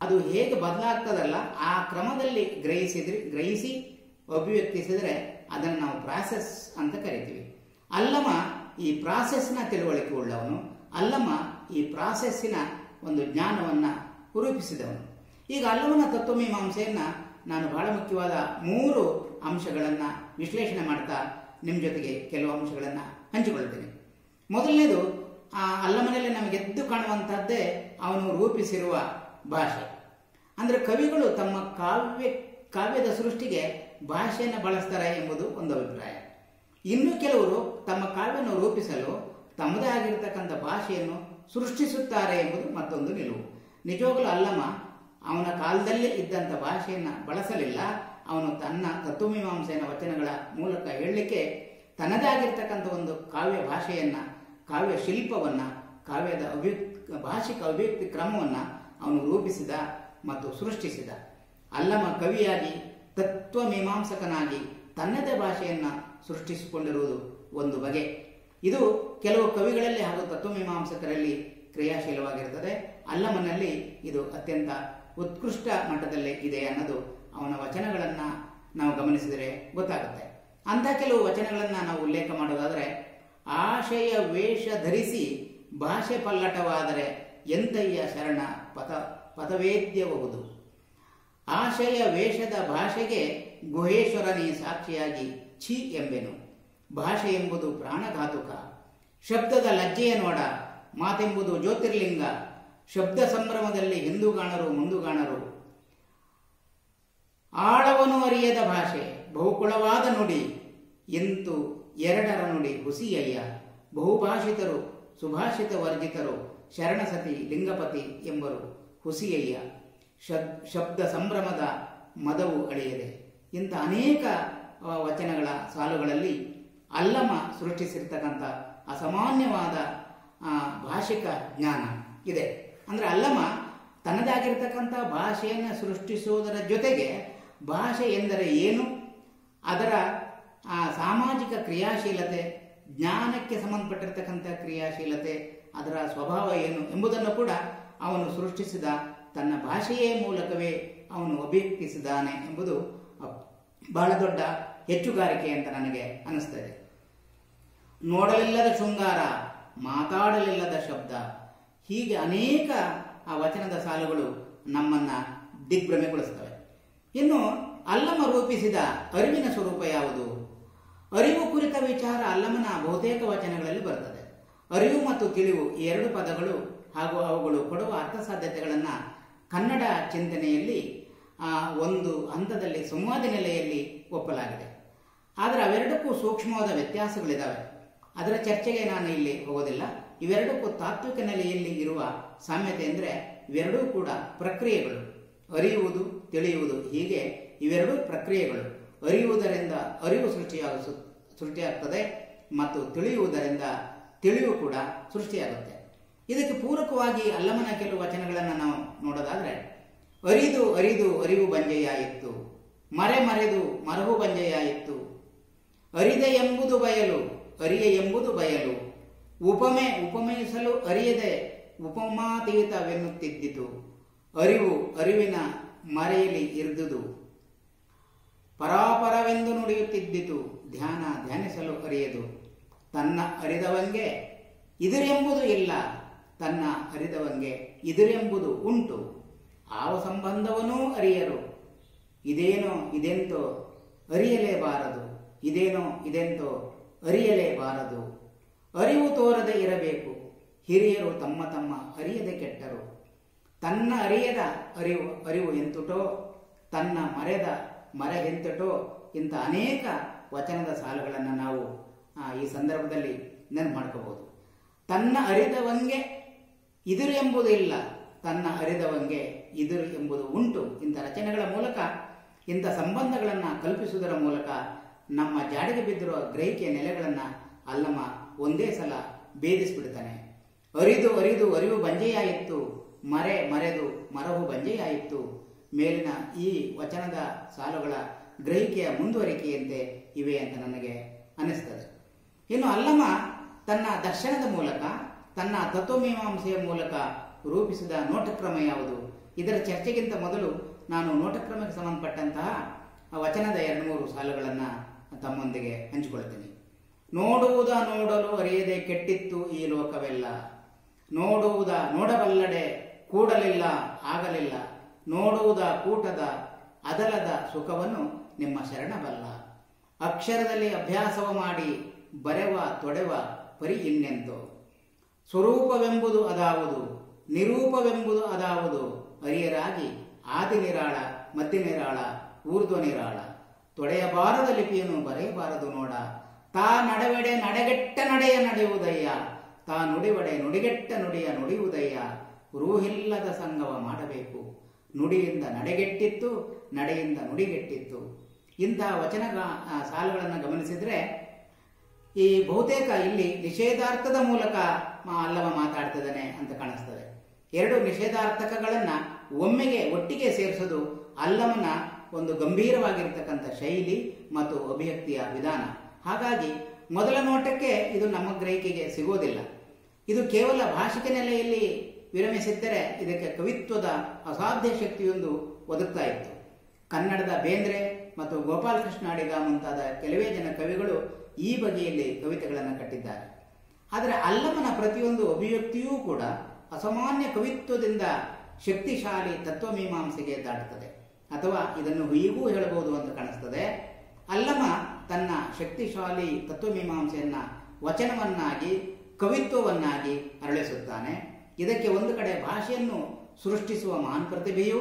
ಅದು ಹೇಗೆ ಬದಲಾಗ್ತದಲ್ಲ ಆ ಕ್ರಮದಲ್ಲಿ ಗ್ರಹಿಸಿದ್ರೆ ಗ್ರಹಿಸಿ ಅಭಿವ್ಯಕ್ತಿಸಿದರೆ ಅದನ್ನು ನಾವು ಪ್ರಾಸೆಸ್ ಅಂತ ಕರಿತೀವಿ ಅಲ್ಲಮ ಈ ಪ್ರಾಸೆಸ್ನ ತಿಳುವಳಿಕೆ ಉಳ್ಳವನು ಅಲ್ಲಮ ಈ ಪ್ರಾಸೆಸ್ಸಿನ ಒಂದು ಜ್ಞಾನವನ್ನ ರೂಪಿಸಿದವನು ಈಗ ಅಲ್ಲಮನ ತತ್ವಮೀಮಾಂಸೆಯನ್ನ ನಾನು ಬಹಳ ಮುಖ್ಯವಾದ ಮೂರು ಅಂಶಗಳನ್ನ ವಿಶ್ಲೇಷಣೆ ಮಾಡ್ತಾ ನಿಮ್ಮ ಜೊತೆಗೆ ಕೆಲವು ಅಂಶಗಳನ್ನ ಹಂಚಿಕೊಳ್ತೇನೆ ಮೊದಲನೇದು ಆ ಅಲ್ಲಮನಲ್ಲಿ ನಮಗೆ ಎದ್ದು ಕಾಣುವಂತಹದ್ದೇ ಅವನು ರೂಪಿಸಿರುವ ಭಾಷೆ ಅಂದ್ರೆ ಕವಿಗಳು ತಮ್ಮ ಕಾವ್ಯ ಕಾವ್ಯದ ಸೃಷ್ಟಿಗೆ ಭಾಷೆಯನ್ನು ಬಳಸ್ತಾರೆ ಎಂಬುದು ಒಂದು ಅಭಿಪ್ರಾಯ ಇನ್ನು ಕೆಲವರು ತಮ್ಮ ಕಾವ್ಯವನ್ನು ರೂಪಿಸಲು ತಮ್ಮದೇ ಆಗಿರತಕ್ಕಂಥ ಭಾಷೆಯನ್ನು ಸೃಷ್ಟಿಸುತ್ತಾರೆ ಎಂಬುದು ಮತ್ತೊಂದು ನಿಲುವು ನಿಜವಾಗಲೂ ಅಲ್ಲಮ ಅವನ ಕಾಲದಲ್ಲೇ ಇದ್ದಂಥ ಭಾಷೆಯನ್ನು ಬಳಸಲಿಲ್ಲ ಅವನು ತನ್ನ ತತ್ವಮೀಮಾಂಸೆಯ ವಚನಗಳ ಮೂಲಕ ಹೇಳಲಿಕ್ಕೆ ತನ್ನದೇ ಆಗಿರ್ತಕ್ಕಂಥ ಒಂದು ಕಾವ್ಯ ಭಾಷೆಯನ್ನ ಕಾವ್ಯ ಶಿಲ್ಪವನ್ನ ಕಾವ್ಯದ ಅಭಿವ್ಯಕ್ತಿ ಭಾಷಿಕ ಅಭಿವ್ಯಕ್ತಿ ಕ್ರಮವನ್ನ ಅವನು ರೂಪಿಸಿದ ಮತ್ತು ಸೃಷ್ಟಿಸಿದ ಅಲ್ಲಮ ಕವಿಯಾಗಿ ತತ್ವಮೀಮಾಂಸಕನಾಗಿ ತನ್ನದೇ ಭಾಷೆಯನ್ನ ಸೃಷ್ಟಿಸಿಕೊಂಡಿರುವುದು ಒಂದು ಬಗೆ ಇದು ಕೆಲವು ಕವಿಗಳಲ್ಲಿ ಹಾಗೂ ತತ್ವಮೀಮಾಂಸಕರಲ್ಲಿ ಕ್ರಿಯಾಶೀಲವಾಗಿರುತ್ತದೆ ಅಲ್ಲಮನಲ್ಲಿ ಇದು ಅತ್ಯಂತ ಉತ್ಕೃಷ್ಟ ಮಟ್ಟದಲ್ಲೇ ಇದೆ ಅನ್ನೋದು ಅವನ ವಚನಗಳನ್ನ ನಾವು ಗಮನಿಸಿದರೆ ಗೊತ್ತಾಗುತ್ತೆ ಅಂತ ಕೆಲವು ವಚನಗಳನ್ನ ನಾವು ಉಲ್ಲೇಖ ಮಾಡೋದಾದ್ರೆ ಆಶಯ ವೇಷ ಧರಿಸಿ ಭಾಷೆ ಪಲ್ಲಟವಾದರೆ ಎಂತಯ್ಯ ಶರಣ ಪಥ ಪಥವೇದ್ಯಬಹುದು ಆಶಯ ವೇಷದ ಭಾಷೆಗೆ ಗುಹೇಶ್ವರನೇ ಸಾಕ್ಷಿಯಾಗಿ ಛಿ ಎಂಬೆನು ಭಾಷೆ ಎಂಬುದು ಪ್ರಾಣಘಾತುಕ ಶಬ್ದದ ಲಜ್ಜೆಯ ನೋಡ ಮಾತೆಂಬುದು ಜ್ಯೋತಿರ್ಲಿಂಗ ಶಬ್ದ ಸಂಭ್ರಮದಲ್ಲಿ ಹಿಂದೂಗಾಣರು ಮುಂದುಗಾಣರು ಆಳವನು ಅರಿಯದ ಭಾಷೆ ಬಹುಕುಳವಾದ ನುಡಿ ಎಂತು ಎರಡರ ನುಡಿ ಹುಸಿಯಯ್ಯ ಬಹುಭಾಷಿತರು ಸುಭಾಷಿತ ವರ್ಜಿತರು ಶರಣಸತಿ ಲಿಂಗಪತಿ ಎಂಬರು ಹುಸಿಯಯ್ಯ ಶಬ್ ಶಬ್ದ ಸಂಭ್ರಮದ ಮದವು ಅಳೆಯದೆ ಇಂಥ ಅನೇಕ ಆ, ವಚನಗಳ ಸಾಲುಗಳಲ್ಲಿ ಅಲ್ಲಮ ಸೃಷ್ಟಿಸಿರ್ತಕ್ಕಂಥ ಅಸಾಮಾನ್ಯವಾದ ಆ, ಭಾಷಿಕ ಜ್ಞಾನ ಇದೆ ಅಂದ್ರೆ ಅಲ್ಲಮ ತನ್ನದಾಗಿರ್ತಕ್ಕಂಥ ಭಾಷೆಯನ್ನು ಸೃಷ್ಟಿಸುವುದರ ಜೊತೆಗೆ ಭಾಷೆ ಎಂದರೆ ಏನು ಅದರ ಆ, ಸಾಮಾಜಿಕ ಕ್ರಿಯಾಶೀಲತೆ ಜ್ಞಾನಕ್ಕೆ ಸಂಬಂಧಪಟ್ಟಿರ್ತಕ್ಕಂಥ ಕ್ರಿಯಾಶೀಲತೆ ಅದರ ಸ್ವಭಾವ ಏನು ಎಂಬುದನ್ನು ಕೂಡ ಅವನು ಸೃಷ್ಟಿಸಿದ ತನ್ನ ಭಾಷೆಯೇ ಮೂಲಕವೇ ಅವನು ಅಭಿವ್ಯಕ್ತಿಸಿದ್ದಾನೆ ಎಂಬುದು ಅ- ಬಹಳ ದೊಡ್ಡ ಹೆಚ್ಚುಗಾರಿಕೆ ಅಂತ ನನಗೆ ಅನಿಸ್ತದೆ ನೋಡಲಿಲ್ಲದ ಶೃಂಗಾರ ಮಾತಾಡಲಿಲ್ಲದ ಶಬ್ದ ಹೀಗೆ ಅನೇಕ ಆ ವಚನದ ಸಾಲುಗಳು ನಮ್ಮನ್ನ ದಿಗ್ಭ್ರಮೆಗೊಳಿಸ್ತವೆ ಇನ್ನು ಅಲ್ಲಮ ರೂಪಿಸಿದ ಅರಿವಿನ ಸ್ವರೂಪ ಯಾವುದು ಅರಿವು ಕುರಿತ ವಿಚಾರ ಅಲ್ಲಮನ ಬಹುತೇಕ ವಚನಗಳಲ್ಲಿ ಬರ್ತದೆ ಅರಿವು ಮತ್ತು ತಿಳಿವು ಈ ಎರಡು ಪದಗಳು ಹಾಗೂ ಅವುಗಳು ಕೊಡುವ ಅರ್ಥ ಸಾಧ್ಯತೆಗಳನ್ನ ಕನ್ನಡ ಚಿಂತನೆಯಲ್ಲಿ ಆ, ಒಂದು ಹಂತದಲ್ಲಿ ಸಂವಾದ ನೆಲೆಯಲ್ಲಿ ಒಪ್ಪಲಾಗಿದೆ ಆದರೆ ಅವೆರಡಕ್ಕೂ ಸೂಕ್ಷ್ಮವಾದ ವ್ಯತ್ಯಾಸಗಳಿದ್ದಾವೆ ಅದರ ಚರ್ಚೆಗೆ ನಾನು ಇಲ್ಲಿ ಹೋಗೋದಿಲ್ಲ ಇವೆರಡಕ್ಕೂ ತಾತ್ವಿಕ ನೆಲೆಯಲ್ಲಿ ಇರುವ ಸಾಮ್ಯತೆ ಅಂದರೆ ಇವೆರಡೂ ಕೂಡ ಪ್ರಕ್ರಿಯೆಗಳು ಅರಿಯುವುದು ತಿಳಿಯುವುದು ಹೀಗೆ ಇವೆರಡೂ ಪ್ರಕ್ರಿಯೆಗಳು ಅರಿಯುವುದರಿಂದ ಅರಿವು ಸೃಷ್ಟಿಯಾಗ ಸೃಷ್ಟಿಯಾಗ್ತದೆ ಮತ್ತು ತಿಳಿಯುವುದರಿಂದ ತಿಳಿವು ಕೂಡ ಸೃಷ್ಟಿಯಾಗುತ್ತೆ ಇದಕ್ಕೆ ಪೂರಕವಾಗಿ ಅಲ್ಲಮನ ಕೆಲವು ವಚನಗಳನ್ನು ನಾವು ನೋಡೋದಾದ್ರೆ ಅರಿದು ಅರಿದು ಅರಿವು ಬಂಜೆಯಾಯಿತು ಮರೆ ಮರೆದು ಮರವು ಬಂಜೆಯಾಯಿತು ಅರಿದೆ ಎಂಬುದು ಬಯಲು ಅರಿಯ ಎಂಬುದು ಬಯಲು ಉಪಮೆ ಉಪಮಯಿಸಲು ಅರಿಯದೆ ಉಪಮಾತೀತವೆನ್ನುತ್ತಿದ್ದಿತು ಅರಿವು ಅರಿವಿನ ಮರೆಯಲ್ಲಿ ಇರಿದುದು ಪರಾಪರವೆಂದು ನುಡಿಯುತ್ತಿದ್ದಿತು ಧ್ಯಾನ ಧ್ಯಾನಿಸಲು ಅರಿಯದು ತನ್ನ ಅರಿದವಂಗೆ ಇದಿರೆಂಬುದು ಇಲ್ಲ ತನ್ನ ಅರಿದವಂಗೆ ಇದಿರೆಂಬುದು ಉಂಟು ಆವ ಸಂಬಂಧವನ್ನೂ ಅರಿಯರು ಇದೇನೋ ಇದೆಂತೋ ಅರಿಯಲೇಬಾರದು ಇದೇನೋ ಇದೆಂತೋ ಅರಿಯಲೇಬಾರದು ಅರಿವು ತೋರದೆ ಇರಬೇಕು ಹಿರಿಯರು ತಮ್ಮ ತಮ್ಮ ಅರಿಯದೆ ಕೆಟ್ಟರು ತನ್ನ ಅರಿಯದ ಅರಿವು ಅರಿವು ಎಂತುಟೋ ತನ್ನ ಮರೆದ ಮರೆ ಎಂತುಟೋ ಇಂಥ ಅನೇಕ ವಚನದ ಸಾಲುಗಳನ್ನು ನಾವು ಆ, ಈ ಸಂದರ್ಭದಲ್ಲಿ ನೆನಪು ಮಾಡ್ಕೋಬಹುದು ತನ್ನ ಅರಿದವಂಗೆ ಇದುರು ಎಂಬುದು ಇಲ್ಲ ತನ್ನ ಅರಿದವಂಗೆ ಇದುರು ಎಂಬುದು ಉಂಟು ಇಂಥ ರಚನೆಗಳ ಮೂಲಕ ಇಂಥ ಸಂಬಂಧಗಳನ್ನು ಕಲ್ಪಿಸುವುದರ ಮೂಲಕ ನಮ್ಮ ಜಾಡಿಗೆ ಬಿದ್ದಿರುವ ಗ್ರಹಿಕೆಯ ನೆಲೆಗಳನ್ನು ಅಲ್ಲಮ ಒಂದೇ ಸಲ ಭೇದಿಸಿಬಿಡ್ತಾನೆ ಅರಿದು ಅರಿದು ಅರಿವು ಬಂಜೆಯಾಯಿತು ಮರೆ ಮರೆದು ಮರವು ಬಂಜೆಯಾಯಿತು ಮೇಲಿನ ಈ ವಚನದ ಸಾಲುಗಳ ಗ್ರಹಿಕೆಯ ಮುಂದುವರಿಕೆಯಂತೆ ಇವೆ ಅಂತ ನನಗೆ ಅನಿಸ್ತದೆ ಇನ್ನು ಅಲ್ಲಮ ತನ್ನ ದರ್ಶನದ ಮೂಲಕ ತನ್ನ ತತ್ವಮೀಮಾಂಸೆಯ ಮೂಲಕ ರೂಪಿಸಿದ ನೋಟಕ್ರಮ ಯಾವುದು ಇದರ ಚರ್ಚೆಗಿಂತ ಮೊದಲು ನಾನು ನೋಟಕ್ರಮಕ್ಕೆ ಸಂಬಂಧಪಟ್ಟಂತಹ ಆ ವಚನದ ಎರಡು ಮೂರು ಸಾಲುಗಳನ್ನು ತಮ್ಮೊಂದಿಗೆ ಹಂಚಿಕೊಳ್ತೀನಿ ನೋಡುವುದ ನೋಡಲು ಅರಿಯದೆ ಕೆಟ್ಟಿತ್ತು ಈ ಲೋಕವೆಲ್ಲ ನೋಡುವುದ ನೋಡಬಲ್ಲಡೆ ಕೂಡಲಿಲ್ಲ ಆಗಲಿಲ್ಲ ನೋಡುವುದ ಕೂಟದ ಅದಲದ ಸುಖವನ್ನು ನಿಮ್ಮ ಶರಣಬಲ್ಲ ಅಕ್ಷರದಲ್ಲಿ ಅಭ್ಯಾಸವ ಮಾಡಿ ಬರೆವ ತೊಡೆವ ಪರಿ ಇನ್ನೆಂತು ಸ್ವರೂಪವೆಂಬುದು ಅದಾವುದು ನಿರೂಪವೆಂಬುದು ಅದಾವುದು ಅರಿಯರಾಗಿ ಆದಿ ನಿರಾಳ ಮಧ್ಯ ನಿರಾಳ ಊರ್ಧ್ವ ನಿರಾಳ ತೊಡೆಯಬಾರದ ಲಿಪಿಯನ್ನು ಬರೆಯಬಾರದು ನೋಡ ತಾ ನಡವೆಡೆ ನಡೆಗೆಟ್ಟ ನಡೆಯ ನಡೆಯುವುದಯ್ಯ ತಾ ನುಡಿವಡೆ ನುಡಿಗೆಟ್ಟ ನುಡಿಯ ನುಡಿಯುವುದಯ್ಯ ರೂಹಿಲ್ಲದ ಸಂಗವ ಮಾಡಬೇಕು ನುಡಿಯಿಂದ ನಡೆಗೆಟ್ಟಿತ್ತು ನಡೆಯಿಂದ ನುಡಿಗೆಟ್ಟಿತ್ತು ಇಂತಹ ವಚನ ಸಾಲುಗಳನ್ನು ಗಮನಿಸಿದ್ರೆ ಈ ಬಹುತೇಕ ಇಲ್ಲಿ ನಿಷೇಧಾರ್ಥದ ಮೂಲಕ ಮ- ಅಲ್ಲವ ಮಾತಾಡ್ತಿದ್ದಾನೆ ಅಂತ ಕಾಣಿಸ್ತದೆ ಎರಡು ನಿಷೇಧಾರ್ಥಕಗಳನ್ನ ಒಮ್ಮೆಗೆ ಒಟ್ಟಿಗೆ ಸೇರಿಸೋದು ಅಲ್ಲಮನ ಒಂದು ಗಂಭೀರವಾಗಿರ್ತಕ್ಕಂಥ ಶೈಲಿ ಮತ್ತು ಅಭಿವ್ಯಕ್ತಿಯ ವಿಧಾನ ಹಾಗಾಗಿ ಮೊದಲ ನೋಟಕ್ಕೆ ಇದು ನಮ್ಮ ಗ್ರಹಿಕೆಗೆ ಸಿಗೋದಿಲ್ಲ ಇದು ಕೇವಲ ಭಾಷಿಕ ನೆಲೆಯಲ್ಲಿ ವಿರಮಿಸಿದ್ದರೆ ಇದಕ್ಕೆ ಕವಿತ್ವದ ಅಸಾಧ್ಯ ಶಕ್ತಿಯೊಂದು ಒದಗ್ತಾ ಇತ್ತು ಕನ್ನಡದ ಬೇಂದ್ರೆ ಮತ್ತು ಗೋಪಾಲಕೃಷ್ಣ ಅಡಿಗ ಮುಂತಾದ ಕೆಲವೇ ಜನ ಕವಿಗಳು ಈ ಬಗೆಯಲ್ಲಿ ಕವಿತೆಗಳನ್ನು ಕಟ್ಟಿದ್ದಾರೆ ಆದರೆ ಅಲ್ಲಮನ ಪ್ರತಿಯೊಂದು ಅಭಿವ್ಯಕ್ತಿಯೂ ಕೂಡ ಅಸಾಮಾನ್ಯ ಕವಿತ್ವದಿಂದ ಶಕ್ತಿಶಾಲಿ ತತ್ವಮೀಮಾಂಸೆಗೆ ದಾಟುತ್ತದೆ ಅಥವಾ ಇದನ್ನು ಹೀಗೂ ಹೇಳಬಹುದು ಅಂತ ಕಾಣಿಸ್ತದೆ ಅಲ್ಲಮ ತನ್ನ ಶಕ್ತಿಶಾಲಿ ತತ್ವಮೀಮಾಂಸೆಯನ್ನ ವಚನವನ್ನಾಗಿ ಕವಿತ್ವವನ್ನಾಗಿ ಅರಳಿಸುತ್ತಾನೆ ಇದಕ್ಕೆ ಒಂದು ಕಡೆ ಭಾಷೆಯನ್ನು ಸೃಷ್ಟಿಸುವ ಮಹಾನ್ ಪ್ರತಿಭೆಯು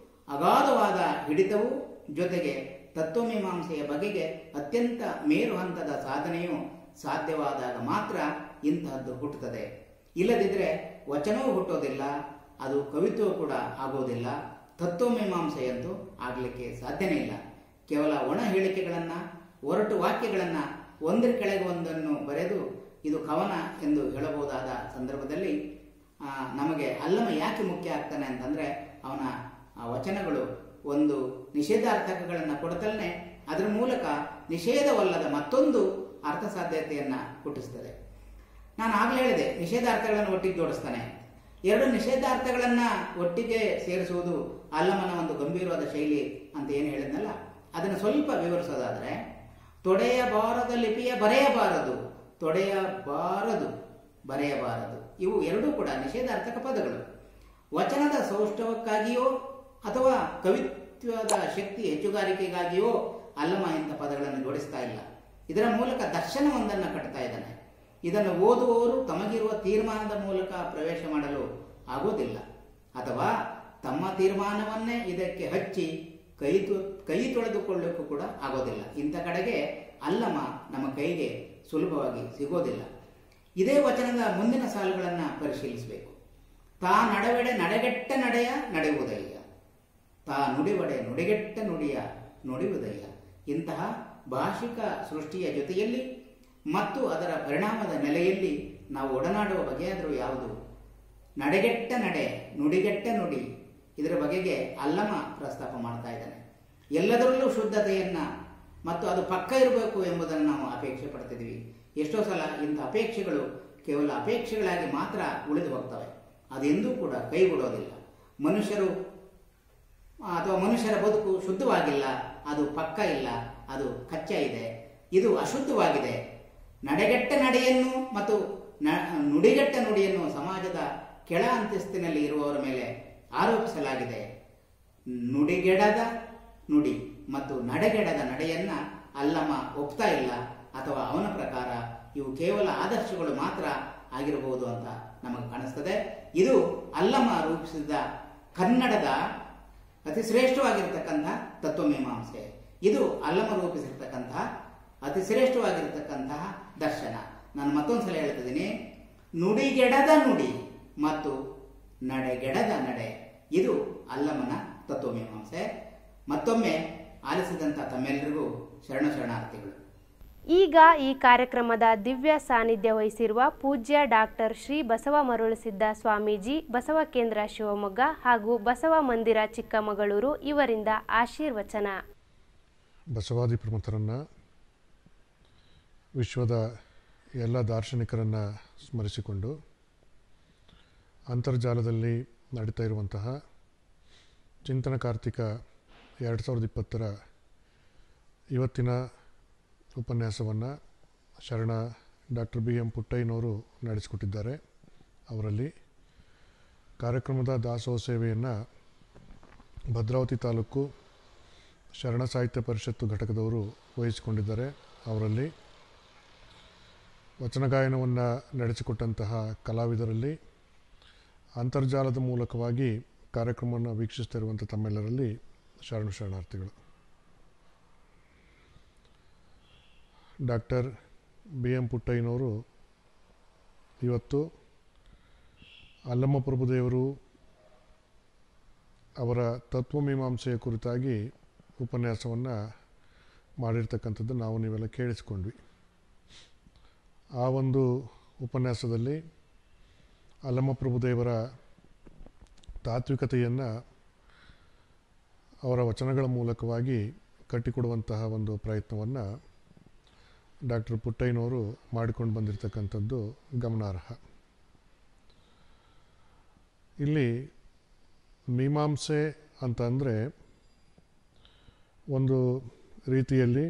ಅಗಾಧವಾದ ಹಿಡಿತವು ಜೊತೆಗೆ ತತ್ವಮೀಮಾಂಸೆಯ ಬಗೆಗೆ ಅತ್ಯಂತ ಮೇರು ಹಂತದ ಸಾಧನೆಯು ಸಾಧ್ಯವಾದಾಗ ಮಾತ್ರ ಇಂತಹದ್ದು ಹುಟ್ಟುತ್ತದೆ ಇಲ್ಲದಿದ್ದರೆ ವಚನವೂ ಹುಟ್ಟೋದಿಲ್ಲ ಅದು ಕವಿತ್ವವು ಕೂಡ ಆಗೋದಿಲ್ಲ ತತ್ವಮೀಮಾಂಸೆಯಂತೂ ಆಗಲಿಕ್ಕೆ ಸಾಧ್ಯನೇ ಇಲ್ಲ ಕೇವಲ ಒಣ ಹೇಳಿಕೆಗಳನ್ನು ಒರಟು ವಾಕ್ಯಗಳನ್ನು ಒಂದರ ಕೆಳಗೆ ಒಂದನ್ನು ಬರೆದು ಇದು ಕವನ ಎಂದು ಹೇಳಬಹುದಾದ ಸಂದರ್ಭದಲ್ಲಿ ಆ, ನಮಗೆ ಅಲ್ಲಮ ಯಾಕೆ ಮುಖ್ಯ ಆಗ್ತಾನೆ ಅಂತಂದ್ರೆ ಅವನ ಆ ವಚನಗಳು ಒಂದು ನಿಷೇಧಾರ್ಥಕಗಳನ್ನು ಕೊಡುತ್ತಲೇ ಅದರ ಮೂಲಕ ನಿಷೇಧವಲ್ಲದ ಮತ್ತೊಂದು ಅರ್ಥ ಸಾಧ್ಯತೆಯನ್ನ ಹುಟ್ಟಿಸ್ತದೆ ನಾನು ಆಗಲೇ ಹೇಳಿದೆ ನಿಷೇಧಾರ್ಥಗಳನ್ನು ಒಟ್ಟಿಗೆ ಜೋಡಿಸ್ತಾನೆ ಎರಡು ನಿಷೇಧಾರ್ಥಗಳನ್ನ ಒಟ್ಟಿಗೆ ಸೇರಿಸುವುದು ಅಲ್ಲಮನ ಒಂದು ಗಂಭೀರವಾದ ಶೈಲಿ ಅಂತ ಏನು ಹೇಳಿದ್ನಲ್ಲ ಅದನ್ನು ಸ್ವಲ್ಪ ವಿವರಿಸೋದಾದ್ರೆ ತೊಡೆಯಬಾರದ ಲಿಪಿಯ ಬರೆಯಬಾರದು ತೊಡೆಯಬಾರದು ಬರೆಯಬಾರದು ಇವು ಎರಡೂ ಕೂಡ ನಿಷೇಧಾರ್ಥಕ ಪದಗಳು ವಚನದ ಸೌಷ್ಠವಕ್ಕಾಗಿಯೋ ಅಥವಾ ಕವಿತ್ವದ ಶಕ್ತಿ ಹೆಚ್ಚುಗಾರಿಕೆಗಾಗಿಯೋ ಅಲ್ಲಮ ಇಂಥ ಪದಗಳನ್ನು ಜೋಡಿಸ್ತಾ ಇಲ್ಲ ಇದರ ಮೂಲಕ ದರ್ಶನವೊಂದನ್ನು ಕಟ್ತಾ ಇದ್ದಾನೆ ಇದನ್ನು ಓದುವವರು ತಮಗಿರುವ ತೀರ್ಮಾನದ ಮೂಲಕ ಪ್ರವೇಶ ಮಾಡಲು ಆಗೋದಿಲ್ಲ ಅಥವಾ ತಮ್ಮ ತೀರ್ಮಾನವನ್ನೇ ಇದಕ್ಕೆ ಹಚ್ಚಿ ಕೈ ತು ಕೈ ತೊಳೆದುಕೊಳ್ಳಕ್ಕೂ ಕೂಡ ಆಗೋದಿಲ್ಲ ಇಂಥ ಕಡೆಗೆ ಅಲ್ಲಮ ನಮ್ಮ ಕೈಗೆ ಸುಲಭವಾಗಿ ಸಿಗೋದಿಲ್ಲ ಇದೇ ವಚನದ ಮುಂದಿನ ಸಾಲುಗಳನ್ನು ಪರಿಶೀಲಿಸಬೇಕು ತಾ ನಡವೆಡೆ ನಡೆಗೆಟ್ಟ ನಡೆಯ ನಡೆಯುವುದಯ್ಯ ತಾ ನುಡಿವಡೆ ನುಡಿಗೆಟ್ಟ ನುಡಿಯ ನುಡಿಯುವುದಯ್ಯ ಇಂತಹ ಭಾಷಿಕ ಸೃಷ್ಟಿಯ ಜೊತೆಯಲ್ಲಿ ಮತ್ತು ಅದರ ಪರಿಣಾಮದ ನೆಲೆಯಲ್ಲಿ ನಾವು ಒಡನಾಡುವ ಬಗೆಯಾದರೂ ಯಾವುದು ನಡೆಗೆಟ್ಟ ನಡೆ ನುಡಿಗೆಟ್ಟ ನುಡಿ ಇದರ ಬಗೆಗೆ ಅಲ್ಲಮ ಪ್ರಸ್ತಾಪ ಮಾಡ್ತಾ ಇದ್ದಾನೆ ಎಲ್ಲದರಲ್ಲೂ ಶುದ್ಧತೆಯನ್ನ ಮತ್ತು ಅದು ಪಕ್ಕ ಇರಬೇಕು ಎಂಬುದನ್ನು ನಾವು ಅಪೇಕ್ಷೆ ಪಡ್ತಿದ್ವಿ ಎಷ್ಟೋ ಸಲ ಇಂಥ ಅಪೇಕ್ಷೆಗಳು ಕೇವಲ ಅಪೇಕ್ಷೆಗಳಾಗಿ ಮಾತ್ರ ಉಳಿದು ಹೋಗ್ತವೆ ಅದೆಂದೂ ಕೂಡ ಕೈಗೂಡೋದಿಲ್ಲ ಮನುಷ್ಯರು ಅಥವಾ ಮನುಷ್ಯರ ಬದುಕು ಶುದ್ಧವಾಗಿಲ್ಲ ಅದು ಪಕ್ಕ ಇಲ್ಲ ಅದು ಕಚ್ಚಾ ಇದೆ ಇದು ಅಶುದ್ಧವಾಗಿದೆ ನಡೆಗೆಟ್ಟ ನಡೆಯನ್ನು ಮತ್ತು ನ- ನುಡಿಗೆಟ್ಟ ನುಡಿಯನ್ನು ಸಮಾಜದ ಕೆಳ ಅಂತಸ್ತಿನಲ್ಲಿ ಇರುವವರ ಮೇಲೆ ಆರೋಪಿಸಲಾಗಿದೆ ನುಡಿಗೆಡದ ನುಡಿ ಮತ್ತು ನಡೆಗೆಡದ ನಡೆಯನ್ನ ಅಲ್ಲಮ ಒಪ್ತಾ ಇಲ್ಲ ಅಥವಾ ಅವನ ಪ್ರಕಾರ ಇವು ಕೇವಲ ಆದರ್ಶಗಳು ಮಾತ್ರ ಆಗಿರಬಹುದು ಅಂತ ನಮಗೆ ಕಾಣಿಸ್ತದೆ ಇದು ಅಲ್ಲಮ ರೂಪಿಸಿದ ಕನ್ನಡದ ಅತಿ ಶ್ರೇಷ್ಠವಾಗಿರ್ತಕ್ಕಂಥ ತತ್ವಮೀಮಾಂಸೆ ಇದು ಅಲ್ಲಮ ರೂಪಿಸಿರ್ತಕ್ಕಂತಹ ಅತಿ ಶ್ರೇಷ್ಠವಾಗಿರ್ತಕ್ಕಂತಹ ದರ್ಶನ ನಾನು ಮತ್ತೊಂದ್ಸಲ ಹೇಳ್ತಿದ್ದೀನಿ ನುಡಿಗೆಡದ ನುಡಿ ಮತ್ತು ನಡೆಗೆಡದ ನಡೆ ಇದು ಅಲ್ಲಮನ ತತ್ವಮೀಮಾಂಸೆ ಮತ್ತೊಮ್ಮೆ ಆಲಿಸಿದಂಥ ತಮ್ಮೆಲ್ಲರಿಗೂ ಶರಣ ಶರಣಾರ್ಥಿಗಳು ಈಗ ಈ ಕಾರ್ಯಕ್ರಮದ ದಿವ್ಯ ಸಾನ್ನಿಧ್ಯ ವಹಿಸಿರುವ ಪೂಜ್ಯ ಡಾಕ್ಟರ್ ಶ್ರೀ ಬಸವ ಮರುಳಸಿದ್ದ ಸ್ವಾಮೀಜಿ ಬಸವ ಕೇಂದ್ರ ಶಿವಮೊಗ್ಗ ಹಾಗೂ ಬಸವ ಮಂದಿರ ಚಿಕ್ಕಮಗಳೂರು ಇವರಿಂದ ಆಶೀರ್ವಚನ ಬಸವಾದಿ ಪ್ರಮುಖರನ್ನು ವಿಶ್ವದ ಎಲ್ಲ ದಾರ್ಶನಿಕರನ್ನು ಸ್ಮರಿಸಿಕೊಂಡು ಅಂತರ್ಜಾಲದಲ್ಲಿ ನಡೀತಾ ಇರುವಂತಹ ಚಿಂತನ ಕಾರ್ತಿಕ ಎರಡು ಸಾವಿರದ ಇಪ್ಪತ್ತರ ಇವತ್ತಿನ ಉಪನ್ಯಾಸವನ್ನು ಶರಣ ಡಾಕ್ಟರ್ ಬಿ ಎಂ ಪುಟ್ಟಯ್ಯನವರು ನಡೆಸಿಕೊಟ್ಟಿದ್ದಾರೆ ಅವರಲ್ಲಿ ಕಾರ್ಯಕ್ರಮದ ದಾಸೋಹ ಸೇವೆಯನ್ನು ಭದ್ರಾವತಿ ತಾಲೂಕು ಶರಣ ಸಾಹಿತ್ಯ ಪರಿಷತ್ತು ಘಟಕದವರು ವಹಿಸಿಕೊಂಡಿದ್ದಾರೆ ಅವರಲ್ಲಿ ವಚನ ಗಾಯನವನ್ನು ನಡೆಸಿಕೊಟ್ಟಂತಹ ಕಲಾವಿದರಲ್ಲಿ ಅಂತರ್ಜಾಲದ ಮೂಲಕವಾಗಿ ಕಾರ್ಯಕ್ರಮವನ್ನು ವೀಕ್ಷಿಸ್ತಿರುವಂಥ ತಮ್ಮೆಲ್ಲರಲ್ಲಿ ಶರಣು ಶರಣಾರ್ಥಿಗಳು ಡಾಕ್ಟರ್ ಬಿ ಎಂ ಪುಟ್ಟಯ್ಯನವರು ಇವತ್ತು ಅಲ್ಲಮ್ಮ ಪ್ರಭುದೇವರು ಅವರ ತತ್ವಮೀಮಾಂಸೆಯ ಕುರಿತಾಗಿ ಉಪನ್ಯಾಸವನ್ನು ಮಾಡಿರ್ತಕ್ಕಂಥದ್ದು ನಾವು ನೀವೆಲ್ಲ ಕೇಳಿಸ್ಕೊಂಡ್ವಿ ಆ ಒಂದು ಉಪನ್ಯಾಸದಲ್ಲಿ ಅಲ್ಲಮ್ಮ ಪ್ರಭುದೇವರ ತಾತ್ವಿಕತೆಯನ್ನು ಅವರ ವಚನಗಳ ಮೂಲಕವಾಗಿ ಕಟ್ಟಿಕೊಡುವಂತಹ ಒಂದು ಪ್ರಯತ್ನವನ್ನು ಡಾಕ್ಟರ್ ಪುಟ್ಟಯ್ಯನವರು ಮಾಡಿಕೊಂಡು ಬಂದಿರತಕ್ಕಂಥದ್ದು ಗಮನಾರ್ಹ ಇಲ್ಲಿ ಮೀಮಾಂಸೆ ಅಂತ ಅಂದರೆ ಒಂದು ರೀತಿಯಲ್ಲಿ